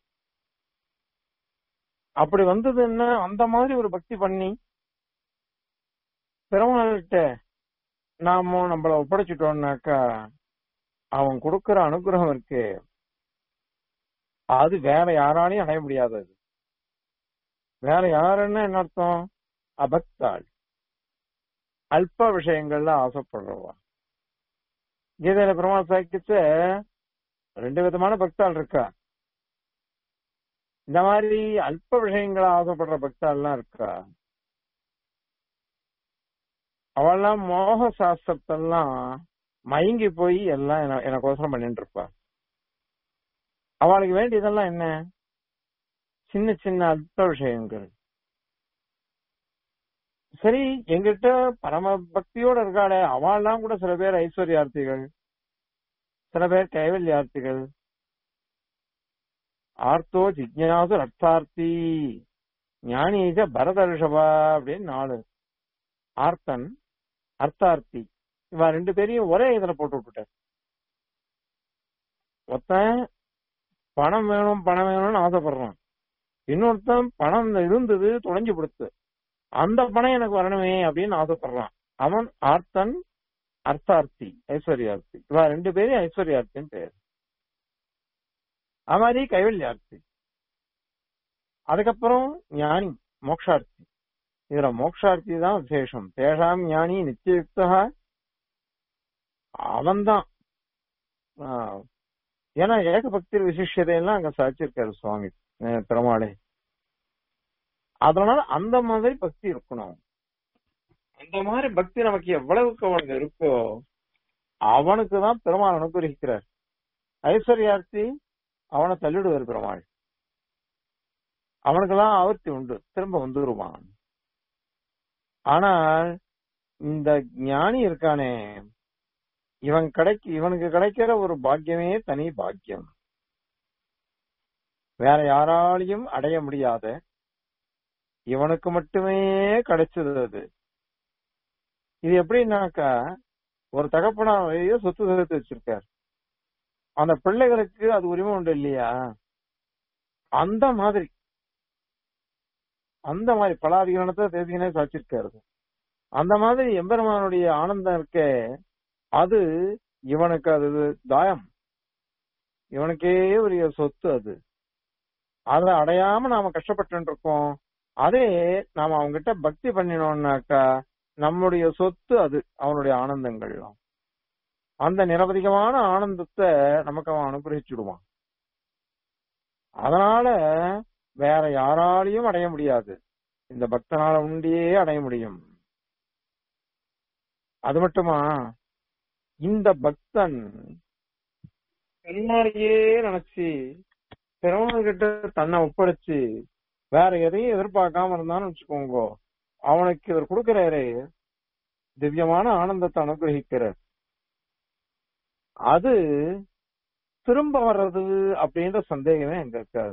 அப்படி வந்ததுன்னா அந்த மாதிரி ஒரு பக்தி பண்ணி பெருமாள்கிட்ட நாம நம்மள ஒப்படைச்சிட்டோம்னாக்கா அவன் கொடுக்கிற அனுகிரகம் இருக்கு அது வேற யாராலையும் அடைய முடியாதது வேற யாருன்னா என்ன அர்த்தம் அபக்தாள் அல்ப விஷயங்கள்ல ஆசைப்படுறவா கீதையில பெருமாள் சாக்கிச்ச ரெண்டு விதமான பக்தாள் இருக்கா இந்த மாதிரி அல்ப விஷயங்களை ஆசைப்படுற பக்தாள்லாம் இருக்கா அவெல்லாம் மோக சாஸ்திரத்தெல்லாம் மயங்கி போய் எல்லாம் என- எனக்கோசரம் பண்ணிட்டு இருப்பா அவளுக்கு வேண்டியதெல்லாம் என்ன சின்ன சின்ன அல்ப விஷயங்கள் சரி எங்கிட்ட பரம பக்தியோட இருக்காளே அவள்லாம் கூட சில பேர் ஐஸ்வர்யார்த்திகள் சில பேர் கைவல்யார்த்திகள் ஆர்த்தோ ஜிக்ஞாசு அர்த்தார்த்தி ஞானீஜ பரத ரிஷபா அப்படின்னு நாலு ஆர்த்தன் அர்த்தார்த்தி இவன் ரெண்டு பேரையும் ஒரே இதுல போட்டு விட்டுட்டார் ஒருத்தன் பணம் வேணும் பணம் வேணும்னு ஆசைப்படுறான் இன்னொருத்தன் பணம் இருந்தது தொலைஞ்சு கொடுத்து அந்த பணம் எனக்கு வரணுமே அப்படின்னு ஆசைப்படுறான் அவன் ஆர்த்தன் அர்த்தார்த்தி ஐஸ்வர்யார்த்தி இவ ரெண்டு பேரும் ஐஸ்வர்யார்த்தின்னு பேர் அது மாதிரி கைவல்யார்த்தி அதுக்கப்புறம் ஞானி மோக்ஷார்த்தி இதுல மோக்ஷார்த்தி தான் விசேஷம் தேஷாம் ஞானி நித்தியுக்தா அவன்தான் ஆஹ், ஏன்னா ஏகபக்தி விசிஷ்யதையெல்லாம் அங்க சாச்சிருக்காரு சுவாமி அஹ், பெருமாளே அதனால அந்த மாதிரி பக்தி இருக்கணும் அந்த மாதிரி பக்தி நமக்கு எவ்வளவுக்கு அவனுக்கு இருக்கோ அவனுக்கு தான் பெருமாள் அனுகிரகிக்கிறார் ஐஸ்வர்யார்த்தி அவனை தள்ளிடுவார் பெருமாள் அவனுக்கெல்லாம் ஆவர்த்தி உண்டு திரும்ப வந்துருவான் ஆனால் இந்த ஞானி இருக்கானே இவன் கிடைக்கு இவனுக்கு கிடைக்கிற ஒரு பாக்கியமே தனி பாக்கியம் வேற யாராலையும் அடைய முடியாத இவனுக்கு மட்டுமே கிடைச்சது அது இது எப்படின்னாக்கா ஒரு தகப்பனார் நிறைய சொத்து சேர்த்து வச்சிருக்கார் அந்த பிள்ளைகளுக்கு அது உரிமை உண்டு இல்லையா அந்த மாதிரி அந்த மாதிரி பலாதிகரணத்தை தேசிகனே சாச்சிருக்காரு அந்த மாதிரி எம்பெருமானுடைய ஆனந்தம் இருக்க அது இவனுக்கு அது தாயம் இவனுக்கே ஒரு சொத்து அது அதை அடையாம நாம கஷ்டப்பட்டு இருக்கோம் அதே நாம அவங்ககிட்ட பக்தி பண்ணினோம்னாக்கா நம்முடைய சொத்து அது அவனுடைய ஆனந்தங்கள்லாம் அந்த நிரவதிகமான ஆனந்தத்தை நமக்கு அவன் அனுகிரகிச்சுடுவான் அதனால வேற யாராலையும் அடைய முடியாது இந்த பக்தனால உண்டியே அடைய முடியும் அது மட்டுமா இந்த பக்தன் பெருமாளையே நினைச்சு பெருமாள் கிட்ட தன்னை ஒப்படைச்சு வேற எதையும் எதிர்பார்க்காம இருந்தான்னு வச்சுக்கோங்க அவனுக்கு இவர் கொடுக்கிறாரே திவ்யமான ஆனந்தத்தை அனுகிரகிக்கிறார் அது திரும்ப வர்றது அப்படின்ற சந்தேகமே எங்க இருக்காது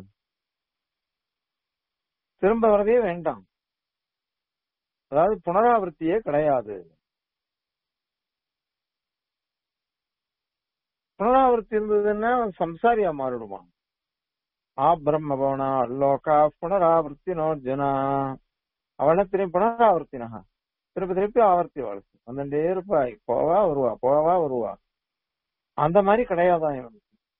திரும்ப வர்றதே வேண்டாம் அதாவது புனராவர்த்தியே கிடையாது புனராவர்த்தி இருந்ததுன்னா அவன் சம்சாரியா மாறிடுவான் ஆ பிரம்ம பவனா அல்லோகா புனராவர்த்தி நோர்ஜனா அவன திரும்பி புனராவர்த்தினா திருப்பி திருப்பி ஆவர்த்தி வாழ்க்கை வந்துட்டே இருப்பாய் போவா வருவா போவா வருவா அந்த மாதிரி கிடையாதான் இவனுக்கு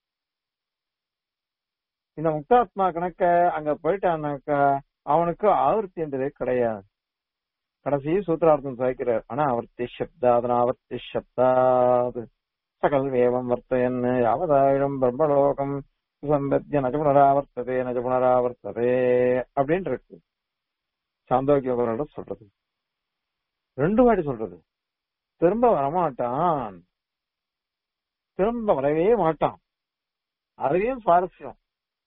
இந்த முக்தாத்மா கணக்க அங்க போயிட்டான்னாக்கா அவனுக்கு ஆவர்த்தி என்றதே கிடையாது கடைசி சூத்திரார்த்தம் சாய்க்கிறார் ஆனா அவர்த்தி சப்தாதனா அவர்த்தி சப்தாது சகல் வேவம் வர்த்தயன் யாவதாயிரம் பிரம்மலோகம் சம்பத்திய நஜ புனராவர்த்ததே நஜ புனராவர்த்ததே அப்படின்னு இருக்கு சாந்தோக்கியோட சொல்றது ரெண்டு வாட்டி சொல்றது திரும்ப வரமாட்டான் திரும்ப வரவே மாட்டான் அதுலயும் சுவாரஸ்யம்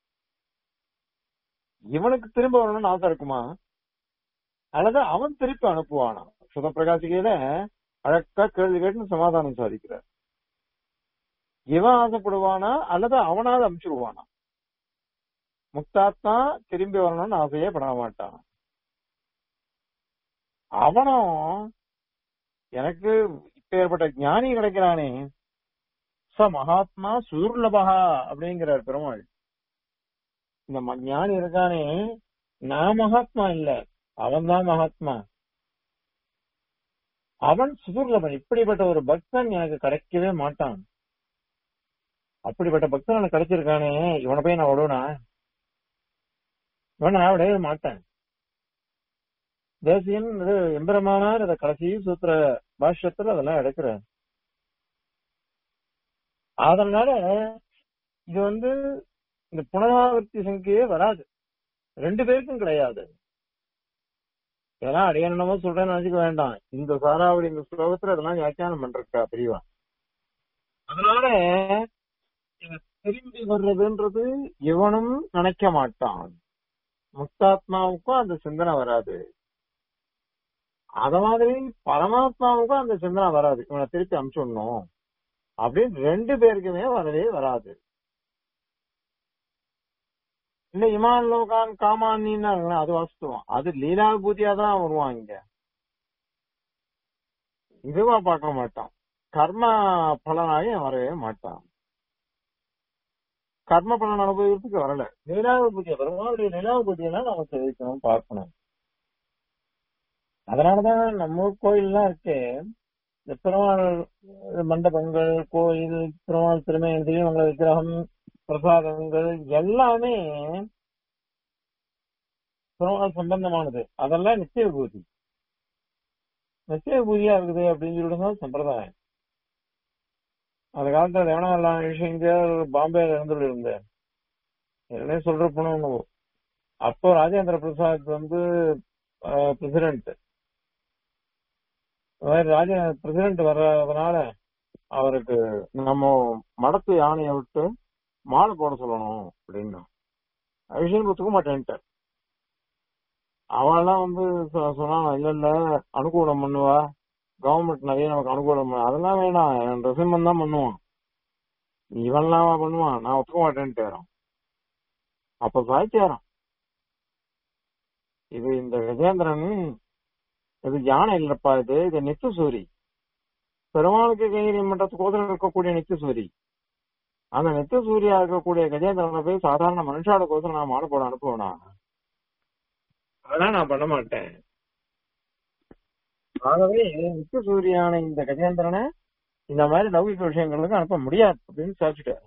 இவனுக்கு திரும்ப வரணும்னு ஆசை இருக்குமா அல்லது அவன் திருப்பி அனுப்புவானா சுதப்பிரகாசிகையில அழகா கேள்வி கேட்டு சமாதானம் சாதிக்கிறார் இவன் ஆசைப்படுவானா அல்லது அவனாவது அனுப்பிச்சுடுவானா முக்தாத்மா திரும்பி வரணும்னு ஆசையே பட மாட்டான் அவனும் எனக்கு இப்பேற்பட்ட ஞானி கிடைக்கிறானே ச மகாத்மா சுதுர்லபகா அப்படிங்கிறார் பெருமாள் இந்த ம- ஞானி இருக்கானே நான் மகாத்மா இல்ல அவன்தான் மகாத்மா அவன் சுதுர்லபன் இப்படிப்பட்ட ஒரு பக்தன் எனக்கு கிடைக்கவே மாட்டான் அப்படிப்பட்ட பக்தன் எனக்கு கிடைச்சிருக்கானே இவனை போய் நான் விடுவனா இவனை நான் விடவே மாட்டேன் தேசியன் இது எம்பெருமானார் இத கடைசி சூத்திர பாஷ்யத்துல அதெல்லாம் எடுக்கிறார் அதனால இது வந்து இந்த புனராவர்த்தி சங்கையே வராது ரெண்டு பேருக்கும் கிடையாது இதெல்லாம் அடியனமோ சொல்றேன்னு நினைச்சுக்க வேண்டாம் இந்த சாராவளி இந்த ஸ்லோகத்துல இதெல்லாம் வியாக்கியானம் பண்றா பிரிவா அதனால இது திரும்பி வர்றதுன்றது இவனும் நினைக்க மாட்டான் முக்தாத்மாவுக்கும் அந்த சிந்தனை வராது அத மாதிரி பரமாத்மாவுக்கும் அந்த சிந்தனை வராது இவனை திருப்பி அனுப்பிச்சுடணும் அப்படின்னு ரெண்டு பேருக்குமே வரவே வராது இல்ல இமான் லோகான் காமானின்னா இருக்குல்ல, அது வாஸ்துவம் அது லீலாபூதியா தான் வருவான் இங்க இதுவா பார்க்க மாட்டான் கர்ம பலனாக வரவே மாட்டான் கர்ம பலன் அனுபவிக்கிறதுக்கு வரல லீலாபூதிய பெருமாளுடைய லீலாபூதியெல்லாம் நம்ம தெரிவிக்கணும் பார்க்கணும் அதனாலதான் நம்ம ஊர் கோயில்லாம் இருக்கு இந்த பெருமாள் மண்டபங்கள் கோயில் பெருமாள் திருமண திருமங்கள விக்கிரகம் பிரசாதங்கள் எல்லாமே பெருமாள் சம்பந்தமானது அதெல்லாம் நித்திய விபூதி நித்திய விபூதியா இருக்குது அப்படின்னு சொல்லிட்டு தான் சம்பிரதாயம் அந்த காலத்துல தேவனவல்லாம் விஷயங்கள் பாம்பேல இருந்து இருந்தார் என்ன சொல்ற போனோம் அப்போ ராஜேந்திர பிரசாத் வந்து பிரசிடென்ட் ராஜ பிரசிடென்ட் வர்றதுனால அவருக்கு நம்ம மடத்து யானையை விட்டு மாலை போட சொல்லணும் அப்படின்னா விஷயம் ஒத்துக்க மாட்டேன்ட்டார் அவெல்லாம் வந்து சொ- சொன்னா இல்ல இல்ல அனுகூலம் பண்ணுவா கவர்மெண்ட் நிறைய நமக்கு அனுகூலம் பண்ணு- அதெல்லாம் வேணாம் என் ரசிமன் தான் பண்ணுவான் இவன்லாம் பண்ணுவான் நான் ஒத்துக்க மாட்டேன்ட்டு அப்ப சாய்ச்சாராம் இது இந்த கஜேந்திரன் இது யானை இல்லப்பா இது இது நித்தியசூரி பெருமாளுக்கு கைங்கரியம் பண்றதுக்கோசரம் இருக்கக்கூடிய நித்தியசூரி அந்த நித்தியசூரியா இருக்கக்கூடிய கஜேந்திரனை போய் சாதாரண மனுஷாளுக்கோசரம் நான் மாலை போட அனுப்புவேனா அதெல்லாம் நான் பண்ண மாட்டேன் ஆகவே நித்தியசூரியான இந்த கஜேந்திரனை இந்த மாதிரி லௌகிக விஷயங்களுக்கு அனுப்ப முடியாது அப்படின்னு சாதிச்சுட்டாரு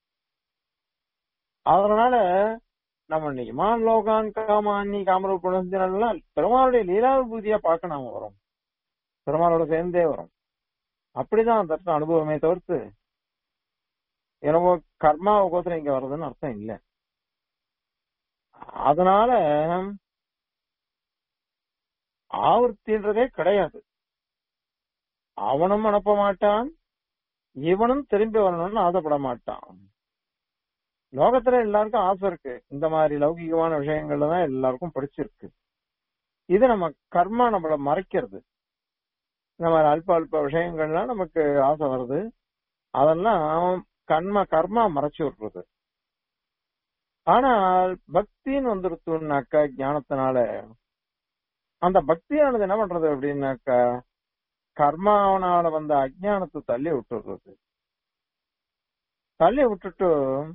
அதனால நம்ம இன்னைக்கு இமான் லோகான் காமானி காமரூப் குணசஞ்சனெல்லாம் பெருமாளுடைய லீலாவிபூதியா பார்க்க நாம வரோம் பெருமாளோட சேர்ந்தே வரும் அப்படிதான் அந்த இடத்துல அனுபவமே தவிர்த்து என்னவோ கர்மாவை கோத்திரம் இங்க வர்றதுன்னு அர்த்தம் இல்ல அதனால ஆவர்த்தின்றதே கிடையாது அவனும் அனுப்ப மாட்டான் இவனும் திரும்பி வரணும்னு ஆசைப்பட மாட்டான் லோகத்துல எல்லாருக்கும் ஆசை இருக்கு இந்த மாதிரி லௌகிகமான விஷயங்கள்ல தான் எல்லாருக்கும் பிடிச்சிருக்கு இது நம்ம கர்மா நம்மள மறைக்கிறது இந்த மாதிரி அல்ப அல்ப விஷயங்கள்லாம் நமக்கு ஆசை வருது அதெல்லாம் கர்ம கர்மா மறைச்சு விடுறது ஆனால் பக்தின்னு வந்துருத்துனாக்கா ஞானத்தினால அந்த பக்தியானது என்ன பண்றது அப்படின்னாக்கா கர்மாவனால வந்த அஜ்ஞானத்தை தள்ளி விட்டுடுறது தள்ளி விட்டுட்டு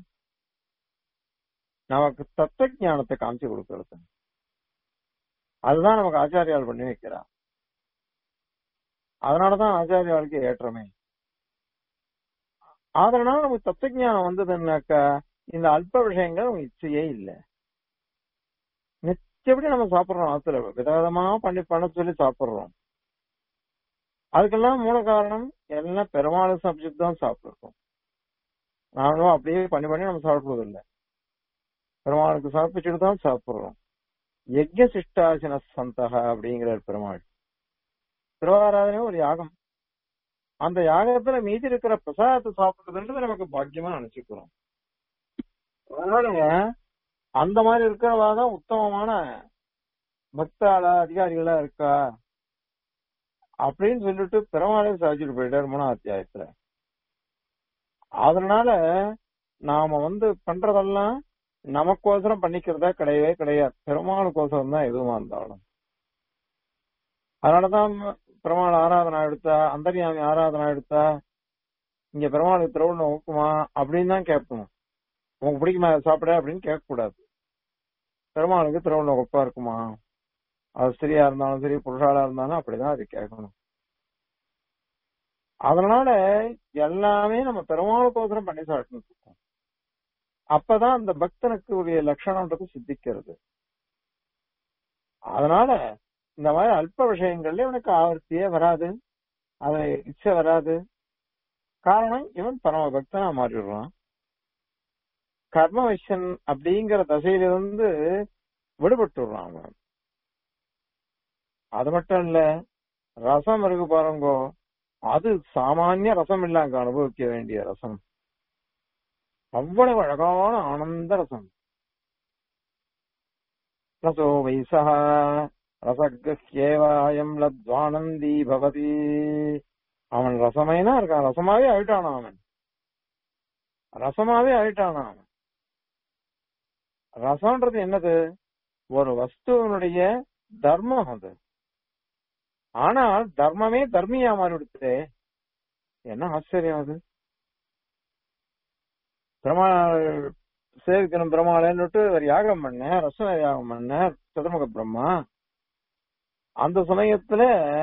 நமக்கு தத்துவ ஞானத்தை காமிச்சு கொடுக்கறது அதுதான் நமக்கு ஆச்சாரியால் பண்ணி வைக்கிறா அதனாலதான் ஆச்சாரியாளுக்கு ஏற்றமே அதனால நமக்கு தத்துவ ஞானம் வந்ததுன்னாக்கா இந்த அல்ப விஷயங்கள் நமக்கு இச்சையே இல்லை இஷ்டப்படி நம்ம சாப்பிடுறோம் ஆத்துல விதவிதமா பண்ணி பண்ண சொல்லி சாப்பிடுறோம் அதுக்கெல்லாம் மூல காரணம் எல்லாம் பெருமாள் சப்ஜெக்ட் தான் சாப்பிடுறோம் நானும் அப்படியே பண்ணி பண்ணி நம்ம சாப்பிடுறது இல்லை பெருமாளுக்கு சமர்ப்பிச்சுட்டு தான் சாப்பிடுறோம் யஜ்ய சிஷ்டாசன சந்தக அப்படிங்கிறார் பெருமாள் திருவாராதனே ஒரு யாகம் அந்த யாகத்துல மீதி இருக்கிற பிரசாதத்தை சாப்பிடுறதுன்றது நமக்கு பாக்கியமா நினைச்சுக்கிறோம் அதனால அந்த மாதிரி இருக்கிறவா தான் உத்தமமான பக்தாளா அதிகாரிகளா இருக்கா அப்படின்னு சொல்லிட்டு பெருமாளே சாதிச்சுட்டு போயிட்டார் மூணாம் அத்தியாயத்துல அதனால நாம வந்து பண்றதெல்லாம் நமக்கோசரம் பண்ணிக்கிறதா கிடையவே கிடையாது பெருமாளுக்கோசரம் தான் எதுவுமா இருந்தாலும் அதனாலதான் பெருமாள் ஆராதனை எடுத்தா அந்தரியாமி ஆராதனை எடுத்தா இங்க பெருமாளுக்கு திருவுள்ள நோக்குமா அப்படின்னு தான் கேட்கணும் உனக்கு பிடிக்குமா இதை சாப்பிட அப்படின்னு கேட்க கூடாது பெருமாளுக்கு திருவுள்ள ஒப்பா இருக்குமா அது ஸ்திரியா இருந்தாலும் சரி புருஷாலா இருந்தாலும் அப்படிதான் அது கேட்கணும் அதனால எல்லாமே நம்ம பெருமாளுக்கோசரம் பண்ணி சாப்பிட்டு இருக்கோம் அப்பதான் அந்த பக்தனுக்கு உரிய லட்சணம்ன்றது சித்திக்கிறது அதனால இந்த மாதிரி அல்ப விஷயங்கள்ல இவனுக்கு ஆவர்த்தியே வராது அது இச்சை வராது காரணம் இவன் பரம பக்தனா மாறிடுறான் கர்ம விஷன் அப்படிங்கிற தசையிலிருந்து விடுபட்டுறான் அவன் அது மட்டும் இல்ல ரசம் இருக்கு பாருங்கோ அது சாமானிய ரசம் இல்ல அங்க அனுபவிக்க வேண்டிய ரசம் அவ்வளவு அழகான ஆனந்த ரசம் ரசோ வைசா ரசகேவாயம் லத்வானந்தி பவதி அவன் ரசமைனா இருக்கான் ரசமாவே ஆயிட்டானா அவன் ரசமாவே ஆயிட்டானா அவன் ரசம்ன்றது என்னது ஒரு வஸ்துவனுடைய தர்மம் அது ஆனால் தர்மமே தர்மியா மாறிவிடுத்து என்ன ஆச்சரியம் அது பெருமாள் சேவிக்கணும் பெருமாளேன்னுட்டு ஒரு யாகம் பண்ண ரச யாகம் பண்ண சதுர்முக பிரம்மா அந்த சமயத்துல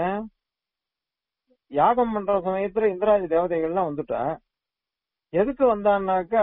யாகம் பண்ற சமயத்துல இந்திராஜி தேவதைகள்லாம் வந்துட்டா எதுக்கு வந்தான்னாக்கா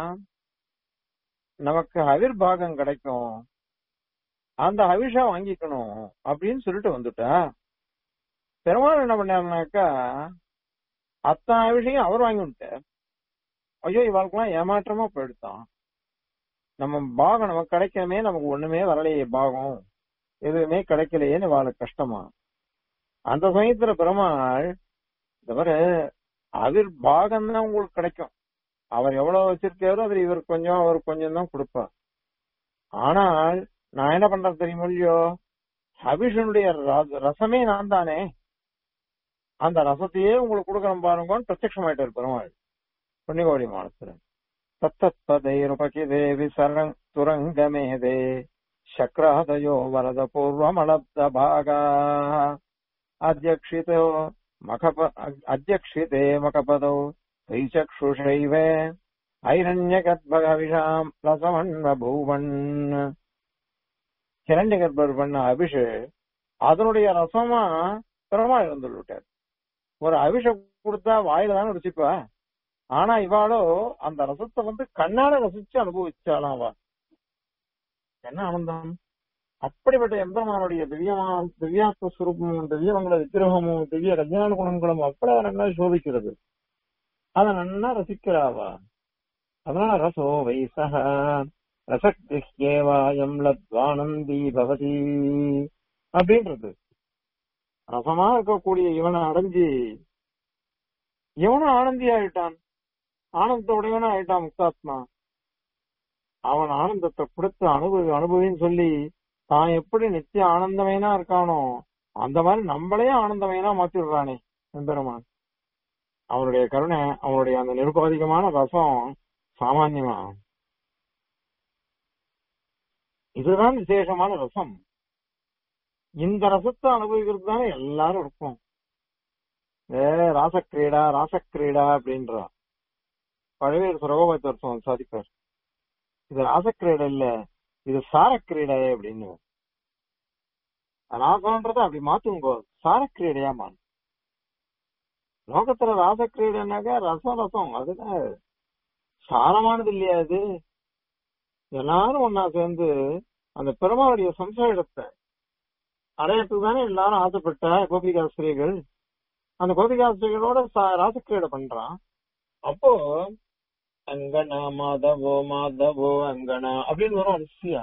நமக்கு ஹவிர் பாகம் கிடைக்கும் அந்த ஹவிஷா வாங்கிக்கணும் அப்படின்னு சொல்லிட்டு வந்துட்டா பெருமாள் என்ன பண்ணாருனாக்கா அத்தனை விஷயம் அவர் வாங்கி விட்டார் ஐயோ இவாளுக்கெல்லாம் ஏமாற்றமா போயிடுத்தான் நம்ம பாகம் நமக்கு கிடைக்கணுமே நமக்கு ஒண்ணுமே வரலையே பாகம் எதுவுமே கிடைக்கலையேன்னு இவாளுக்கு கஷ்டமா அந்த சமயத்துல பெருமாள் தவிர அவர் பாகம் தான் உங்களுக்கு கிடைக்கும் அவர் எவ்வளவு வச்சிருக்காரோ அவர் இவர் கொஞ்சம் அவர் கொஞ்சம் தான் கொடுப்பார் ஆனால் நான் என்ன பண்றது தெரியுமோ இல்லையோ ஹபிஷனுடைய ரசமே நான் தானே அந்த ரசத்தையே உங்களுக்கு கொடுக்கணும் பாருங்கன்னு பிரத்யமாயிட்டார் பெருமாள் புண்ணியகோடி மானத்துல தத்தத்பதைருபகிதே விசரங் துரங்கமேதே சக்ராதயோ வரத பூர்வமலப்த பாகா அத்தியக்ஷிதோ மகப அத்தியக்ஷிதே மகபதோ தைச்சக்ஷுஷைவ ஐரண்யகத்பகவிஷாம் ரசமன்வ பூவன் ஹிரண்ய கர்ப்பர் பண்ண அபிஷு அதனுடைய ரசமா பெருமாள் இருந்துள்ளார் ஒரு அபிஷம் கொடுத்தா வாயில தானே ருசிப்பா ஆனா இவாளோ அந்த ரசத்தை வந்து கண்ணால ரசிச்சு அனுபவிச்சாலாம் அவ என்ன ஆனந்தம் அப்படிப்பட்ட எம்பெருமானுடைய திவ்யமான திவ்யாத்ம சுரூபமும் திவ்யமங்கள விக்கிரகமும் திவ்ய கல்யாண குணங்களும் அவ்வளவு நல்லா சோபிக்கிறது அத நன்னா ரசிக்கிறாவா அதனால ரசோ வைசக ரசக்தியேவாயம் லத்வானந்தி பவதி அப்படின்றது ரசமா இருக்கக்கூடிய இவனை அடைஞ்சு இவனும் ஆனந்தி ஆயிட்டான் ஆனந்தத்துடையவனா ஆயிட்டான் முக்தாத்மா அவன் ஆனந்தத்தை கொடுத்து அனுபவி அனுபவின்னு சொல்லி தான் எப்படி நித்திய ஆனந்தமயனா இருக்கானோ அந்த மாதிரி நம்மளே ஆனந்தமயனா மாத்திடுறானே எம்பெருமான் அவனுடைய கருணை அவனுடைய அந்த நிருபாதிகமான ரசம் சாமான்யமா இதுதான் விசேஷமான ரசம் இந்த ரசத்தை அனுபவிக்கிறது தானே எல்லாரும் இருக்கும் ஏ ராசக்கிரீடா ராசக்கிரீடா அப்படின்றா பழவேறு சுரகோபத்தர் சாதிப்பார் இது ராசக்கிரீடை இல்ல இது சாரக்கிரீடை அப்படின்னு ராசம்ன்றத அப்படி மாத்துங்க சாரக்கிரீடையா மான் லோகத்துல ராசக்கிரீடைனாக்கா ரசம் ரசம் அதுதான் சாரமானது இல்லையா அது எல்லாரும் ஒன்னா சேர்ந்து அந்த பெருமாளுடைய சம்சாரத்தை அடையத்துக்கு தானே எல்லாரும் ஆசைப்பட்ட கோபிகாஸ்திரிகள் அந்த கோபிகாஸ்திரிகளோட ச- ராசக்கிரீடை பண்றான் அப்போ அங்கனா மாதவோ மாதவோ அங்கனா அப்படின்னு வரும் அரிசியா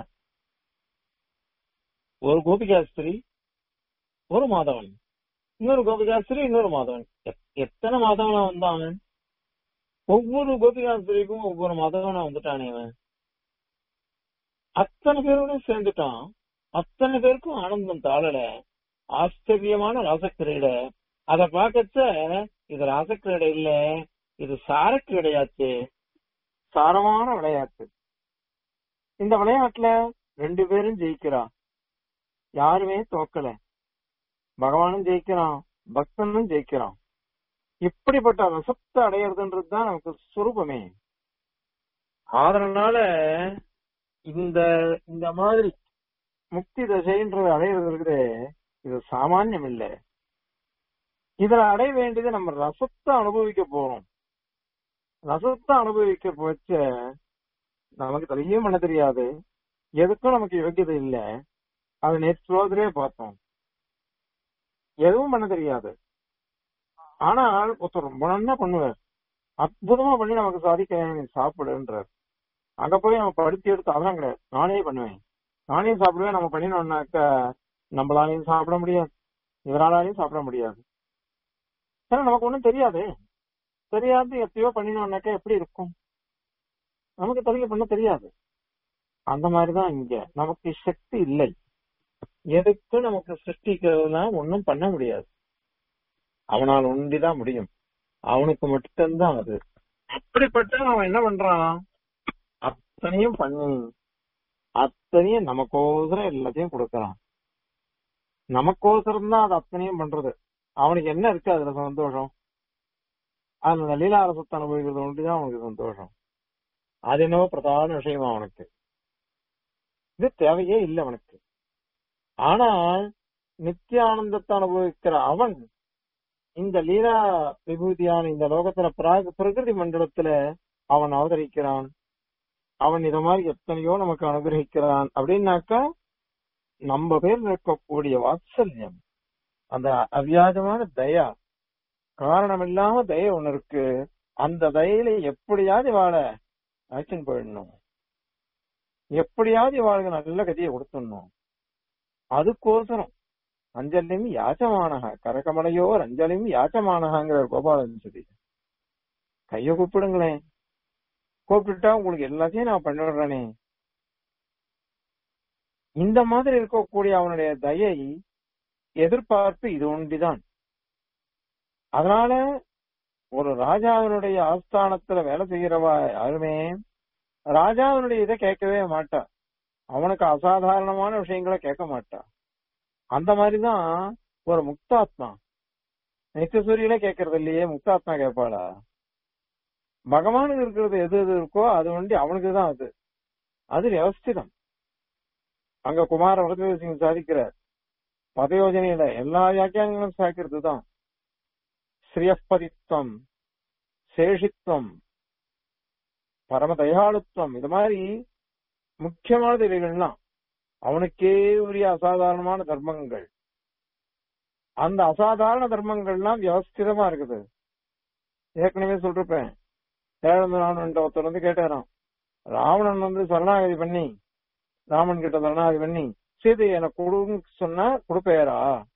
ஒரு கோபிகாஸ்திரி ஒரு மாதவன் இன்னொரு கோபிகாஸ்திரி இன்னொரு மாதவன் எத்- எத்தனை மாதவனா வந்தான் ஒவ்வொரு கோபிகாஸ்திரிக்கும் ஒவ்வொரு மாதவனா வந்துட்டானே அவன் அத்தனை பேரோட சேர்ந்துட்டான் அத்தனை பேருக்கும் ஆனந்தம் தாழல ஆச்சரியமான ராசக்கிரீடை அத பார்க்கச்ச இது ராசக்கிரீடை இல்ல இது சாரக்கிரீடையாச்சு சாரமான விளையாட்டு இந்த விளையாட்டுல ரெண்டு பேரும் ஜெயிக்கிறா யாருமே தோக்கல பகவானும் ஜெயிக்கிறான் பக்தனும் ஜெயிக்கிறான் இப்படிப்பட்ட ரசத்தை அடையிறதுன்றது தான் நமக்கு சுரூபமே அதனால இந்த இந்த மாதிரி முக்தி தசைன்றது அடையிறது இருக்குது இது சாமானியம் இல்ல இதுல அடைய வேண்டியது நம்ம ரசத்தை அனுபவிக்க போறோம் ரசத்தை அனுபவிக்க போச்ச நமக்கு தெளியும் பண்ண தெரியாது எதுக்கும் நமக்கு யோகியதை இல்ல அது நேற்று ஸ்லோகத்திலே பார்த்தோம் எதுவும் பண்ண தெரியாது ஆனால் ஒருத்தர் ரொம்ப நல்லா பண்ணுவார் அற்புதமா பண்ணி நமக்கு சாதிக்க நீ சாப்பிடுன்றார் அங்க போய் நம்ம படுத்தி எடுத்து அதெல்லாம் கிடையாது நானே பண்ணுவேன் நானே சாப்பிடுவேன் நம்ம பண்ணினோம்னாக்க நம்மளாலையும் சாப்பிட முடியாது இவராலையும் சாப்பிட முடியாது ஏன்னா நமக்கு ஒண்ணும் தெரியாது தெரியாது எப்பயோ பண்ணினோம்னாக்க எப்படி இருக்கும் நமக்கு தெரிய பண்ண தெரியாது அந்த மாதிரிதான் இங்க நமக்கு சக்தி இல்லை எதுக்கு நமக்கு சிருஷ்டிக்கிறதுலாம் ஒண்ணும் பண்ண முடியாது அவனால் ஒண்டிதான் முடியும் அவனுக்கு மட்டும்தான் அது அப்படிப்பட்ட அவன் என்ன பண்றான் அத்தனையும் பண்ணி அத்தனையும் நமக்கோசரம் எல்லாத்தையும் கொடுக்கறான் நமக்கோசரம் தான் அது அத்தனையும் பண்றது அவனுக்கு என்ன இருக்கு அதுல சந்தோஷம் அதுல அந்த லீலாரசத்தை அனுபவிக்கிறது ஒன்றுதான் அவனுக்கு சந்தோஷம் அது என்னவோ பிரதான விஷயம் அவனுக்கு இது தேவையே இல்லை அவனுக்கு ஆனால் நித்தியானந்தத்தை அனுபவிக்கிற அவன் இந்த லீலா விபூதியான இந்த லோகத்துல பிராக- பிரகிருதி மண்டலத்துல அவன் அவதரிக்கிறான் அவன் இத மாதிரி எத்தனையோ நமக்கு அனுகிரகிக்கிறான் அப்படின்னாக்கா நம்ம பேர் இருக்கக்கூடிய வாத்சல்யம் அந்த அவ்வியாஜமான தயா காரணம் இல்லாம தயை ஒண்ணு இருக்கு அந்த தயையில எப்படியாவது வாழ ஆக்ஷன் போயிடணும் எப்படியாவது இவாளுக்கு நல்ல கதியை கொடுத்துடணும் அதுக்கோசரம் அஞ்சலியும் யாச்சமானக கரகமலையோர் அஞ்சலியும் யாச்சமானகங்கிற கோபாலன் சொல்லி கைய கூப்பிடுங்களேன் கூப்பிட்டுட்டா உங்களுக்கு எல்லாத்தையும் நான் பண்ணிடுறேனே இந்த மாதிரி இருக்கக்கூடிய அவனுடைய தயை எதிர்பார்ப்பு இது ஒன்றிதான் அதனால ஒரு ராஜாவினுடைய ஆஸ்தானத்துல வேலை செய்கிறவா யாருமே ராஜாவினுடைய இதை கேட்கவே மாட்டா அவனுக்கு அசாதாரணமான விஷயங்களை கேட்க மாட்டா அந்த மாதிரிதான் ஒரு முக்தாத்மா நித்தியசூரியில கேட்கறது இல்லையே முக்தாத்மா கேட்பாளா பகவானுக்கு இருக்கிறது எது எது இருக்கோ அது வண்டி அவனுக்கு தான் அது அது வியவஸ்திதம் அங்க குமார வரதேவ சிங் சாதிக்கிறார் பதயோஜனையில எல்லா வியாக்கியானங்களும் சாய்க்கிறது தான் ஸ்ரீயப்பதித்வம் சேஷித்வம் பரம தயாளுத்துவம் இது மாதிரி முக்கியமானது இவைகள்லாம் அவனுக்கே உரிய அசாதாரணமான தர்மங்கள் அந்த அசாதாரண தர்மங்கள்லாம் வியவஸ்திதமா இருக்குது ஏற்கனவே சொல்லிருப்பேன் ஏழந்த ராவணன் ஒருத்தர் வந்து கேட்டாராம் ராவணன் வந்து சரணாகதி பண்ணி ராமன் கிட்ட சரணாகதி பண்ணி சீதை எனக்கு கொடுன்னு சொன்னா கொடுப்பேரா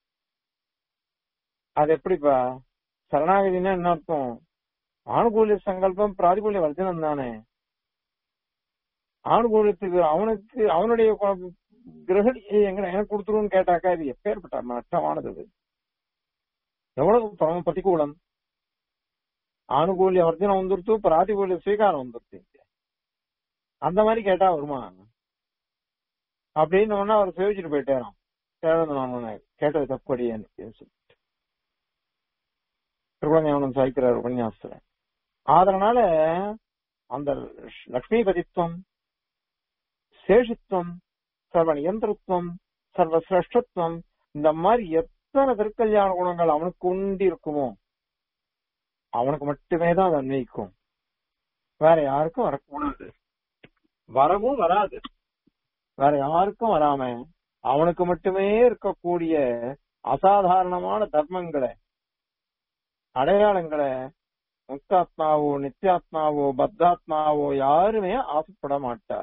அது எப்படிப்பா சரணாகதினா என்ன அர்த்தம் ஆணுகூல்ய சங்கல்பம் பிராதிகூல்ய வர்ஜனம் தானே ஆணுகூல்யத்துக்கு அவனுக்கு அவனுடைய கொ- கிரகணி எங்க எனக்கு கொடுத்துருன்னு கேட்டாக்கா இது எப்பேற்பட்ட மட்டமானது இது எவ்வளவு பரம பிரதிகூலம் ஆணுகூல்ய வர்ஜனம் வந்துருத்து பிராதிகூல்ய ஸ்வீகாரம் வந்துருத்து இங்க. அந்த மாதிரி கேட்டா வருமா அப்படின்னு ஒன்னா அவர் சேவிச்சுட்டு போயிட்டாராம் தேவன் நான் கேட்டது தப்படியேன்னு சொல்லிட்டு திருக்குழந்தையவனம் சாய்க்கிறார் உபன்யாசத்துல அதனால அந்த லக்ஷ்மிபதித்துவம் சேஷித்துவம் சர்வ நியந்திரத்துவம் சர்வ சிரஷ்டத்துவம் இந்த மாதிரி எத்தனை திருக்கல்யாண குணங்கள் அவனுக்கு உண்டி இருக்குமோ அவனுக்கு மட்டுமே தான் அது அன்வயிக்கும் வேற யாருக்கும் வரக்கூடாது வரவும் வராது வேற யாருக்கும் வராம அவனுக்கு மட்டுமே இருக்கக்கூடிய அசாதாரணமான தர்மங்களை அடையாளங்களை முக்தாத்மாவோ நித்யாத்மாவோ பத்தாத்மாவோ யாருமே ஆசைப்பட மாட்டா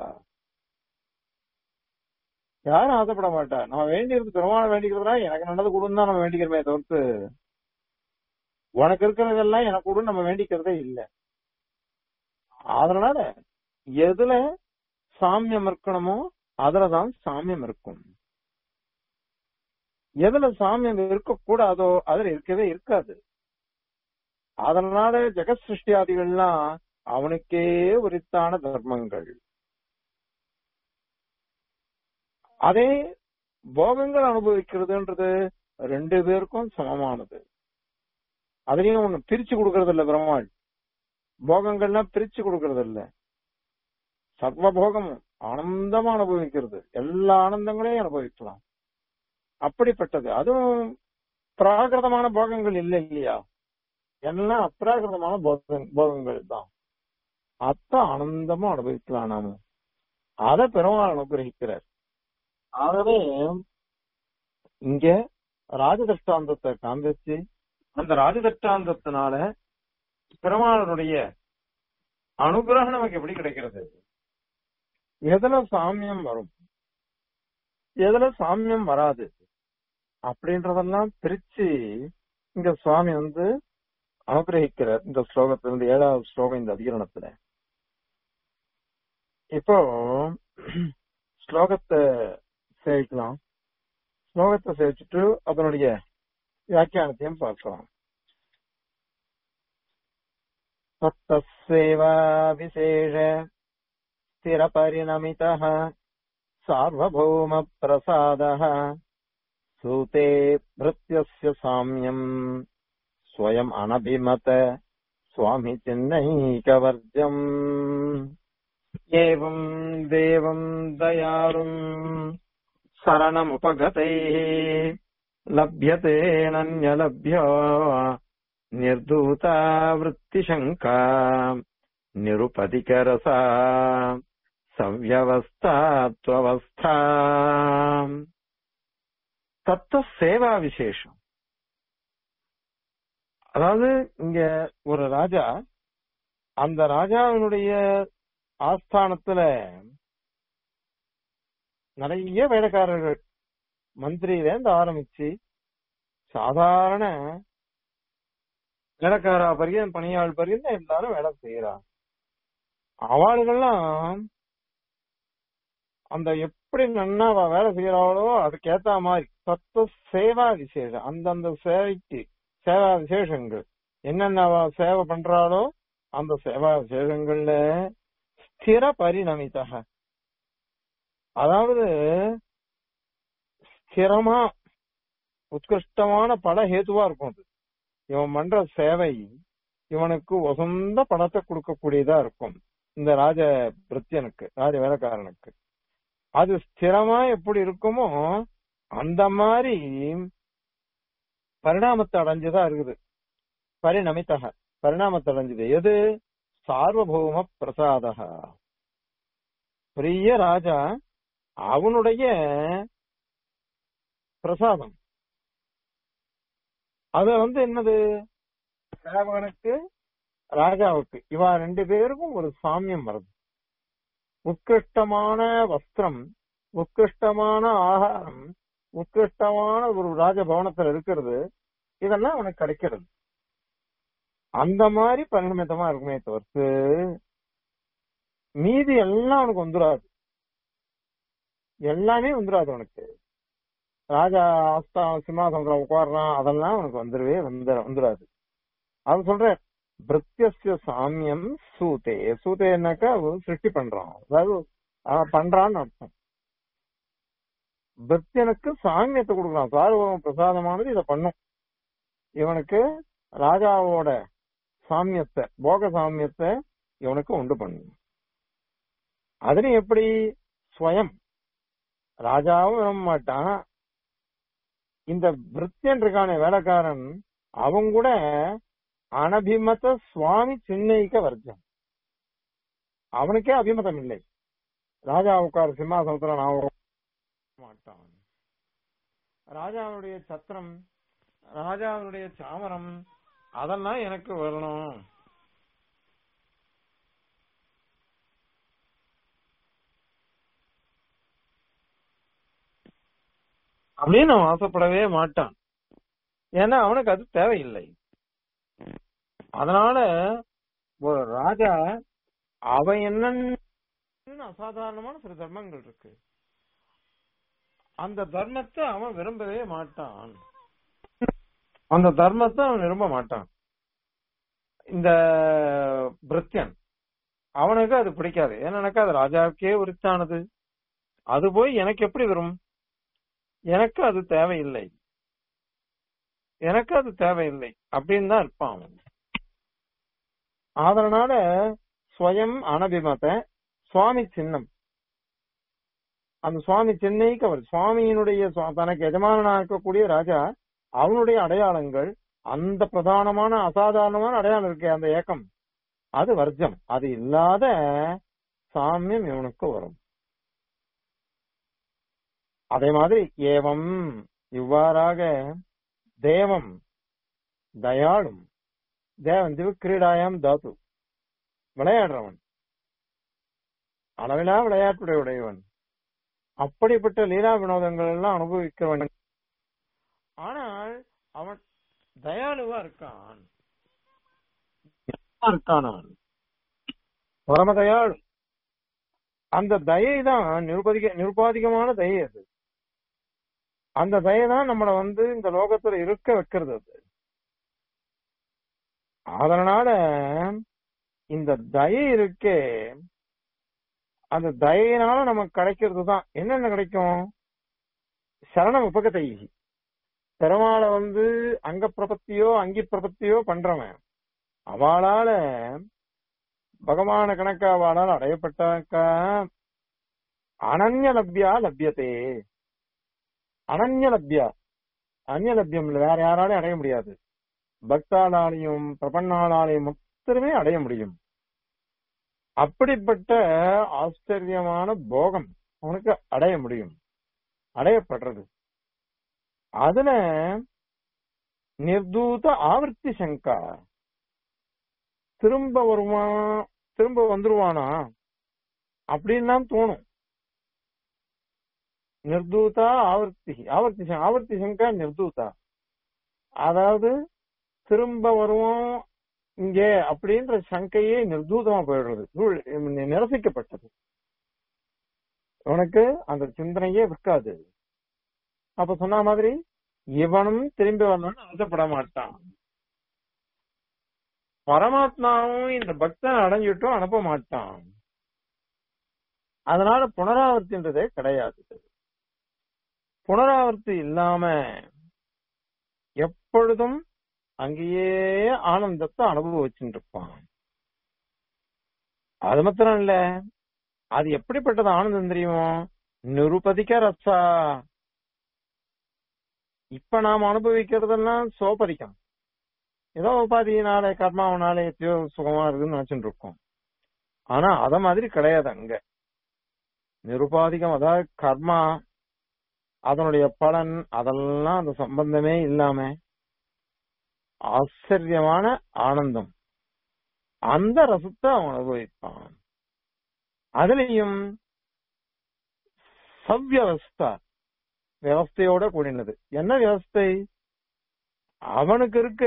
யாரும் ஆசைப்பட மாட்டா நம்ம வேண்டியிருக்கு பெருமான வேண்டிக்கிறதுனா எனக்கு நல்லது கொடுன்னு தான் நம்ம வேண்டிக்கிறோமே தவிர்த்து உனக்கு இருக்கிறதெல்லாம் எனக்கு கூட நம்ம வேண்டிக்கிறதே இல்லை அதனால எதுல சாமியம் இருக்கணுமோ அதுலதான் சாமியம் இருக்கும் எதுல சாமியம் இருக்கக்கூடாதோ அதுல இருக்கவே இருக்காது அதனால ஜெகத் சிருஷ்டியாதிகள்லாம் அவனுக்கே உரித்தான தர்மங்கள் அதே போகங்கள் அனுபவிக்கிறதுன்றது ரெண்டு பேருக்கும் சமமானது அதுலயும் ஒண்ணு பிரிச்சு கொடுக்கறது இல்ல பெருமாள் போகங்கள்லாம் பிரிச்சு கொடுக்கறது இல்ல சர்வ போகமும் ஆனந்தமா அனுபவிக்கிறது எல்லா ஆனந்தங்களையும் அனுபவிக்கலாம் அப்படிப்பட்டது அதுவும் பிராகிருதமான போகங்கள் இல்லை இல்லையா எல்லாம் அப்ராகிருதமான போக- போகங்கள் தான் அத்த ஆனந்தமா அனுபவிக்கலாம் நாம அத பெருமாள் அனுகிரகிக்கிறார் ஆகவே இங்க ராஜதஷ்டாந்தத்தை காண்பிச்சு அந்த ராஜதஷ்டாந்தத்தினால பெருமாளனுடைய அனுகிரகம் நமக்கு எப்படி கிடைக்கிறது எதுல சாமியம் வரும் எதுல சாமியம் வராது அப்படின்றதெல்லாம் பிரிச்சு இங்க சுவாமி வந்து அனுகிரகிக்கிறார் இந்த ஸ்லோகத்துல இருந்து ஏழாவது ஸ்லோகம் இந்த அதிகரணத்துல இப்போ ஸ்லோகத்தை சேவிக்கலாம் ஸ்லோகத்தை சேவிச்சுட்டு அதனுடைய வியாக்கியானத்தையும் பார்க்கலாம் தத்தசேவா விசேஷ ஸ்திரபரிணமிதः சார்வபௌம பிரசாதः सूते भृत्यस्य साम्यम् स्वयम् अनभिमत स्वामि चिन्नैकवर्जम् एवम् देवम् दयालुम् शरणमुपगतैः लभ्यते नन्यलभ्य निर्धूता वृत्तिशङ्का निरुपतिकरसा सव्यवस्था त्ववस्था தத்த சேவா விசேஷம் அதாவது இங்க ஒரு ராஜா அந்த ராஜாவினுடைய ஆஸ்தானத்துல நிறைய வேலைக்காரர்கள் மந்திரியில இருந்து ஆரம்பிச்சு சாதாரண வேலைக்காரா பரியன் பணியாள் பரியன் எல்லாரும் வேலை செய்யறா அவளுகெல்லாம் அந்த எப்படி நன்னா அவ வேலை செய்யறாளோ அதுக்கு ஏத்த மாதிரி தத்துவ சேவா விசேஷம் அந்தந்த சேவைக்கு சேவா விசேஷங்கள் என்னென்ன அவ சேவை பண்றாளோ அந்த சேவா விசேஷங்கள்ல ஸ்திர பரிணமிதக அதாவது ஸ்திரமா உத்கிருஷ்டமான பல ஹேதுவா இருக்கும் அது இவன் பண்ற சேவை இவனுக்கு உசந்த பணத்தை கொடுக்கக்கூடியதா இருக்கும் இந்த ராஜ பிரித்தியனுக்கு ராஜ வேலைக்காரனுக்கு அது ஸ்திரமா எப்படி இருக்குமோ அந்த மாதிரி பரிணாமத்தை அடைஞ்சுதா இருக்குது பரிணமித்தக பரிணாமத்தை அடைஞ்சது எது சார்வபௌம பிரசாதக பெரிய ராஜா அவனுடைய பிரசாதம் அது வந்து என்னது சேவகனுக்கு ராஜாவுக்கு இவா ரெண்டு பேருக்கும் ஒரு சாமியம் வருது உத்கிருஷ்டமான வஸ்திரம் உத்கிருஷ்டமான ஆகாரம் உத்கிருஷ்டமான ஒரு ராஜபவனத்துல இருக்கிறது இதெல்லாம் அவனுக்கு கிடைக்கிறது அந்த மாதிரி பரிணமித்தமா இருக்குமே தவிர்த்து மீதி எல்லாம் அவனுக்கு வந்துடாது எல்லாமே வந்துடாது அவனுக்கு ராஜா ஆஸ்தா சிம்மாசனத்துல உட்காடுறான் அதெல்லாம் அவனுக்கு வந்துடவே வந்துட வந்துடாது அது சொல்ற பிரத்யஸ்ய சாமியம் சூதே சூதேனாக்கா சிருஷ்டி பண்றான் அதாவது அவன் பண்றான்னு அர்த்தம் பக்தியனுக்கு சாமியத்தை கொடுக்கலாம் சார்வம் பிரசாதமானது இதை பண்ணும் இவனுக்கு ராஜாவோட சாமியத்தை போக சாமியத்தை இவனுக்கு உண்டு பண்ணும் அதுலயும் எப்படி ஸ்வயம் ராஜாவும் விரும்ப மாட்டான் இந்த விருத்தியன் இருக்கான வேலைக்காரன் அவன் கூட அனபிமத சுவாமி சின்னைக்க வர்க்கம் அவனுக்கே அபிமதம் இல்லை ராஜா உட்கார சிம்மாசனத்துல நான் உட்கார மாட்டான் ராஜாவுடைய சத்திரம் ராஜாவுடைய சாமரம் அதெல்லாம் எனக்கு வரணும் அப்படின்னு அவன் ஆசைப்படவே மாட்டான் ஏன்னா அவனுக்கு அது தேவையில்லை அதனால ஒரு ராஜா அவன் என்னன்னு அசாதாரணமான சில தர்மங்கள் இருக்கு அந்த தர்மத்தை அவன் விரும்பவே மாட்டான் அந்த தர்மத்தை அவன் விரும்ப மாட்டான் இந்த பிரித்யன் அவனுக்கு அது பிடிக்காது ஏன்னாக்கா அது ராஜாவுக்கே உரித்தானது அது போய் எனக்கு எப்படி வரும் எனக்கு அது தேவையில்லை எனக்கு அது தேவையில்லை அப்படின்னு தான் இருப்பான் அவன் அதனால ஸ்வயம் அனபிமத சுவாமி சின்னம் அந்த சுவாமி சென்னைக்கு அவர் சுவாமியினுடைய சுவா- தனக்கு எஜமானனா இருக்கக்கூடிய ராஜா அவனுடைய அடையாளங்கள் அந்த பிரதானமான அசாதாரணமான அடையாளம் இருக்கே அந்த ஏக்கம் அது வர்ஜம் அது இல்லாத சாமியம் இவனுக்கு வரும் அதே மாதிரி ஏவம் இவ்வாறாக தேவம் தயாளும் தேவன் திவுக்கிரீடாயாம் தாத்து விளையாடுறவன் அளவிலா விளையாட்டுடைய உடையவன் அப்படிப்பட்ட லீலா வினோதங்கள் எல்லாம் அனுபவிக்கிறவன் ஆனால் அவன் தயாளுவா இருக்கான் இருக்கான் அவன் பரம தயாளு அந்த தயை தான் நிருபதிக நிருபாதிகமான தயை அது அந்த தயை தான் நம்மளை வந்து இந்த லோகத்துல இருக்க வைக்கிறது அது அதனால இந்த தயை இருக்கே அந்த தயையினால நமக்கு கிடைக்கிறது தான் என்னென்ன கிடைக்கும் சரணம் உபகதை பெருமாளை வந்து அங்க பிரபத்தியோ அங்கி பிரபத்தியோ பண்றவன் அவளால பகவான கணக்கா அவளால் அடையப்பட்டாக்கா அனன்ய லப்யா லப்யத்தே அனன்ய லப்யா அந்நிய லப்யம் இல்ல வேற யாராலையும் அடைய முடியாது பக்தாளாலையும் பிரபன்னாளாலையும் மாத்திரமே அடைய முடியும் அப்படிப்பட்ட ஆச்சரியமான போகம் அவனுக்கு அடைய முடியும் அடையப்படுறது அதுல நிர்தூத ஆவர்த்தி சங்கா திரும்ப வருமா திரும்ப வந்துருவானா அப்படின்னு தான் தோணும் நிர்தூதா ஆவர்த்தி ஆவர்த்தி சங்க- ஆவர்த்தி சங்கா நிர்தூதா அதாவது திரும்ப வருவோம் இங்கே அப்படின்ற சங்கையே நிர்தூதமா போயிடுறது தூள்- நிரசிக்கப்பட்டது உனக்கு அந்த சிந்தனையே இருக்காது அப்ப சொன்ன மாதிரி இவனும் திரும்பி வரணும்னு ஆசைப்பட மாட்டான் பரமாத்மாவும் இந்த பக்தன் அடைஞ்சிட்டும் அனுப்ப மாட்டான் அதனால புனராவர்த்தின்றதே கிடையாது புனராவர்த்தி இல்லாம எப்பொழுதும் அங்கேயே ஆனந்தத்தை அனுபவிச்சுட்டு இருப்பான் அது மாத்திரம் இல்ல அது எப்படிப்பட்டது ஆனந்தம் தெரியுமோ நிருபதிக்க ரசா இப்ப நாம் அனுபவிக்கிறதெல்லாம் சோபதிக்கம் ஏதோ உபாதியினாலே கர்மாவனாலே எத்தையோ சுகமா இருக்குன்னு நினைச்சுட்டு இருக்கோம் ஆனா அத மாதிரி கிடையாது அங்க நிருபாதிகம் அதாவது கர்மா அதனுடைய பலன் அதெல்லாம் அந்த சம்பந்தமே இல்லாம ஆச்சரியமான ஆனந்தம் அந்த ரசத்தை அவன் அனுபவிப்பான் அதுலயும் சவ்யவஸ்தா வியவஸ்தையோட கூடினது என்ன வியவஸ்தை அவனுக்கு இருக்க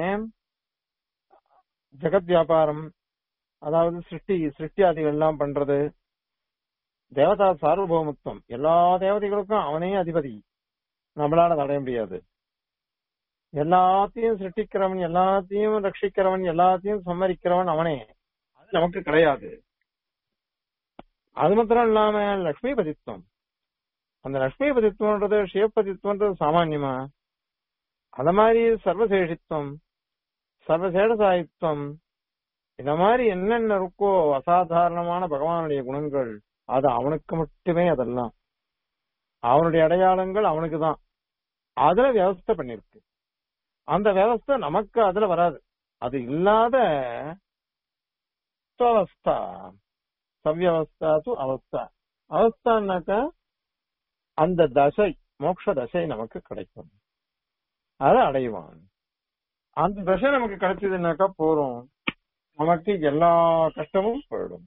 ஜெகத் வியாபாரம் அதாவது சிருஷ்டி சிருஷ்டியாதிகள் எல்லாம் பண்றது தேவதா சார்வபௌமத்துவம் எல்லா தேவதைகளுக்கும் அவனே அதிபதி நம்மளால அடைய முடியாது எல்லாத்தையும் சிருஷ்டிக்கிறவன் எல்லாத்தையும் ரட்சிக்கிறவன் எல்லாத்தையும் சம்மரிக்கிறவன் அவனே அது நமக்கு கிடையாது அது மாத்திரம் இல்லாம லட்சுமி பதித்துவம் அந்த லட்சுமி பதித்துவன்றது சிவபதித்துவன்றது சாமான்யமா அத மாதிரி சர்வசேஷித்துவம் சர்வசேடசாயித்துவம் இந்த மாதிரி என்னென்ன இருக்கோ அசாதாரணமான பகவானுடைய குணங்கள் அது அவனுக்கு மட்டுமே அதெல்லாம் அவனுடைய அடையாளங்கள் அவனுக்கு தான் அதுல வியவஸ்தை பண்ணிருக்கு அந்த வியவஸ்தை நமக்கு அதுல வராது அது இல்லாத சுவஸ்தா சவ்யவஸ்தா து அவஸ்தா அவஸ்தான்னாக்கா அந்த தசை மோட்ச தசை நமக்கு கிடைக்கும் அதை அடைவான் அந்த தசை நமக்கு கிடைச்சதுன்னாக்கா போறோம் நமக்கு எல்லா கஷ்டமும் போயிடும்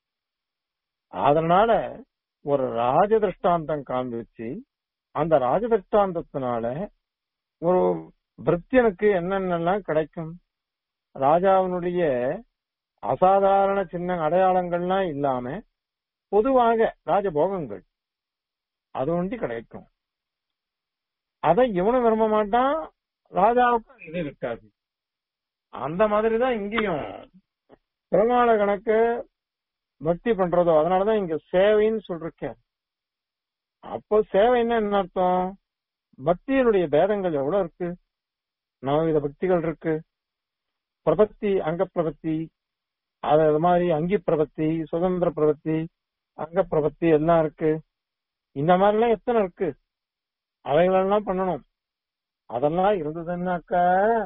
அதனால ஒரு ராஜ திருஷ்டாந்தம் காண்பிச்சு அந்த ராஜ திருஷ்டாந்தத்தினால ஒரு பிரித்தியனுக்கு என்னென்னலாம் கிடைக்கும் ராஜாவினுடைய அசாதாரண சின்ன அடையாளங்கள்லாம் இல்லாம பொதுவாக ராஜபோகங்கள் அது ஒண்டி கிடைக்கும் அதை இவனும் விரும்ப மாட்டான் ராஜாவுக்கும் இது இருக்காது அந்த மாதிரிதான் இங்கேயும் பெருமாள கணக்கு பக்தி பண்றதோ அதனாலதான் இங்க சேவைன்னு சொல்றேன் அப்போ சேவைன்னா என்ன அர்த்தம் பக்தியினுடைய பேதங்கள் எவ்வளவு இருக்கு நவவித பக்திகள் இருக்கு பிரபத்தி அங்க பிரபத்தி அது மாதிரி அங்கி பிரபத்தி சுதந்திர பிரபத்தி அங்க பிரபத்தி எல்லாம் இருக்கு இந்த மாதிரி எல்லாம் எத்தனை இருக்கு அவைகளெல்லாம் பண்ணணும் அதெல்லாம் இருந்ததுன்னாக்கா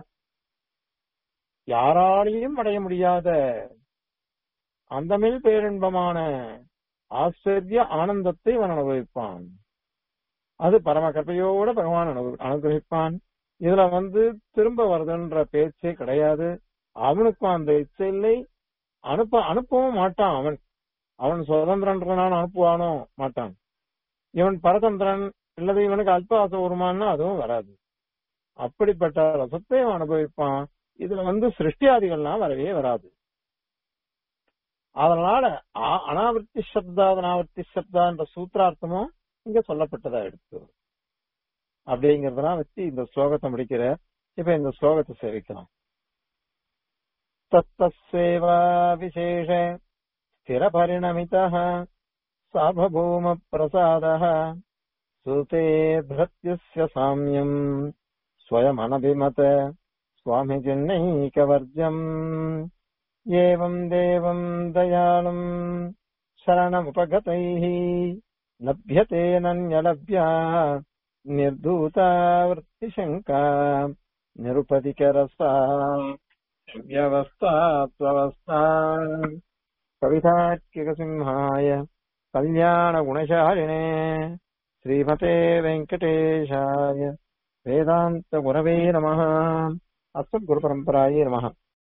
யாராலையும் அடைய முடியாத அந்த மேல் பேரின்பமான ஆச்சரிய ஆனந்தத்தை அவன் அனுபவிப்பான் அது பரம கற்பையோட பகவான் அனு அனுகிரகிப்பான் இதுல வந்து திரும்ப வருதுன்ற பேச்சே கிடையாது அவனுக்கும் அந்த இச்சை இல்லை அனுப்ப அனுப்பவும் மாட்டான் அவன் அவன் சுதந்திரன்றனால அனுப்புவானோ மாட்டான் இவன் பரதந்திரன் இல்லது இவனுக்கு அல்ப ஆசை வருமானா அதுவும் வராது அப்படிப்பட்ட ரசத்தை அவன் அனுபவிப்பான் இதுல வந்து சிருஷ்டியாதிகள்லாம் வரவே வராது அதனால அ- அனாவர்த்தி சப்தா அனாவர்த்தி சப்தா என்ற சூத்திரார்த்தமும் இங்க சொல்லப்பட்டதா எடுத்து அப்படிங்கறதெல்லாம் வச்சு இந்த ஸ்லோகத்தை முடிக்கிற இப்ப இந்த ஸ்லோகத்தை சேவிக்கலாம் தத்தசேவா விசேஷ ஸ்திர பரிணமிதः சார்வபௌம பிரசாதः சுதே பிரத்யஸ்ய சாமியம் ஸ்வயமனபிமத சுவாமி சின்னைக்கவர்ஜம் ஏவம் தேவம் தயாளும் शरणमुपगतैः लभ्यते नन्यलभ्या निर्धूतावृत्तिशङ्का निरुपतिकरसा व्यवस्था त्ववस्था कवितार्किकसिंहाय कल्याणगुणशालिने श्रीमते वेङ्कटेशाय वेदान्तगुरवे नमः अस्मद्गुरुपरम्परायै नमः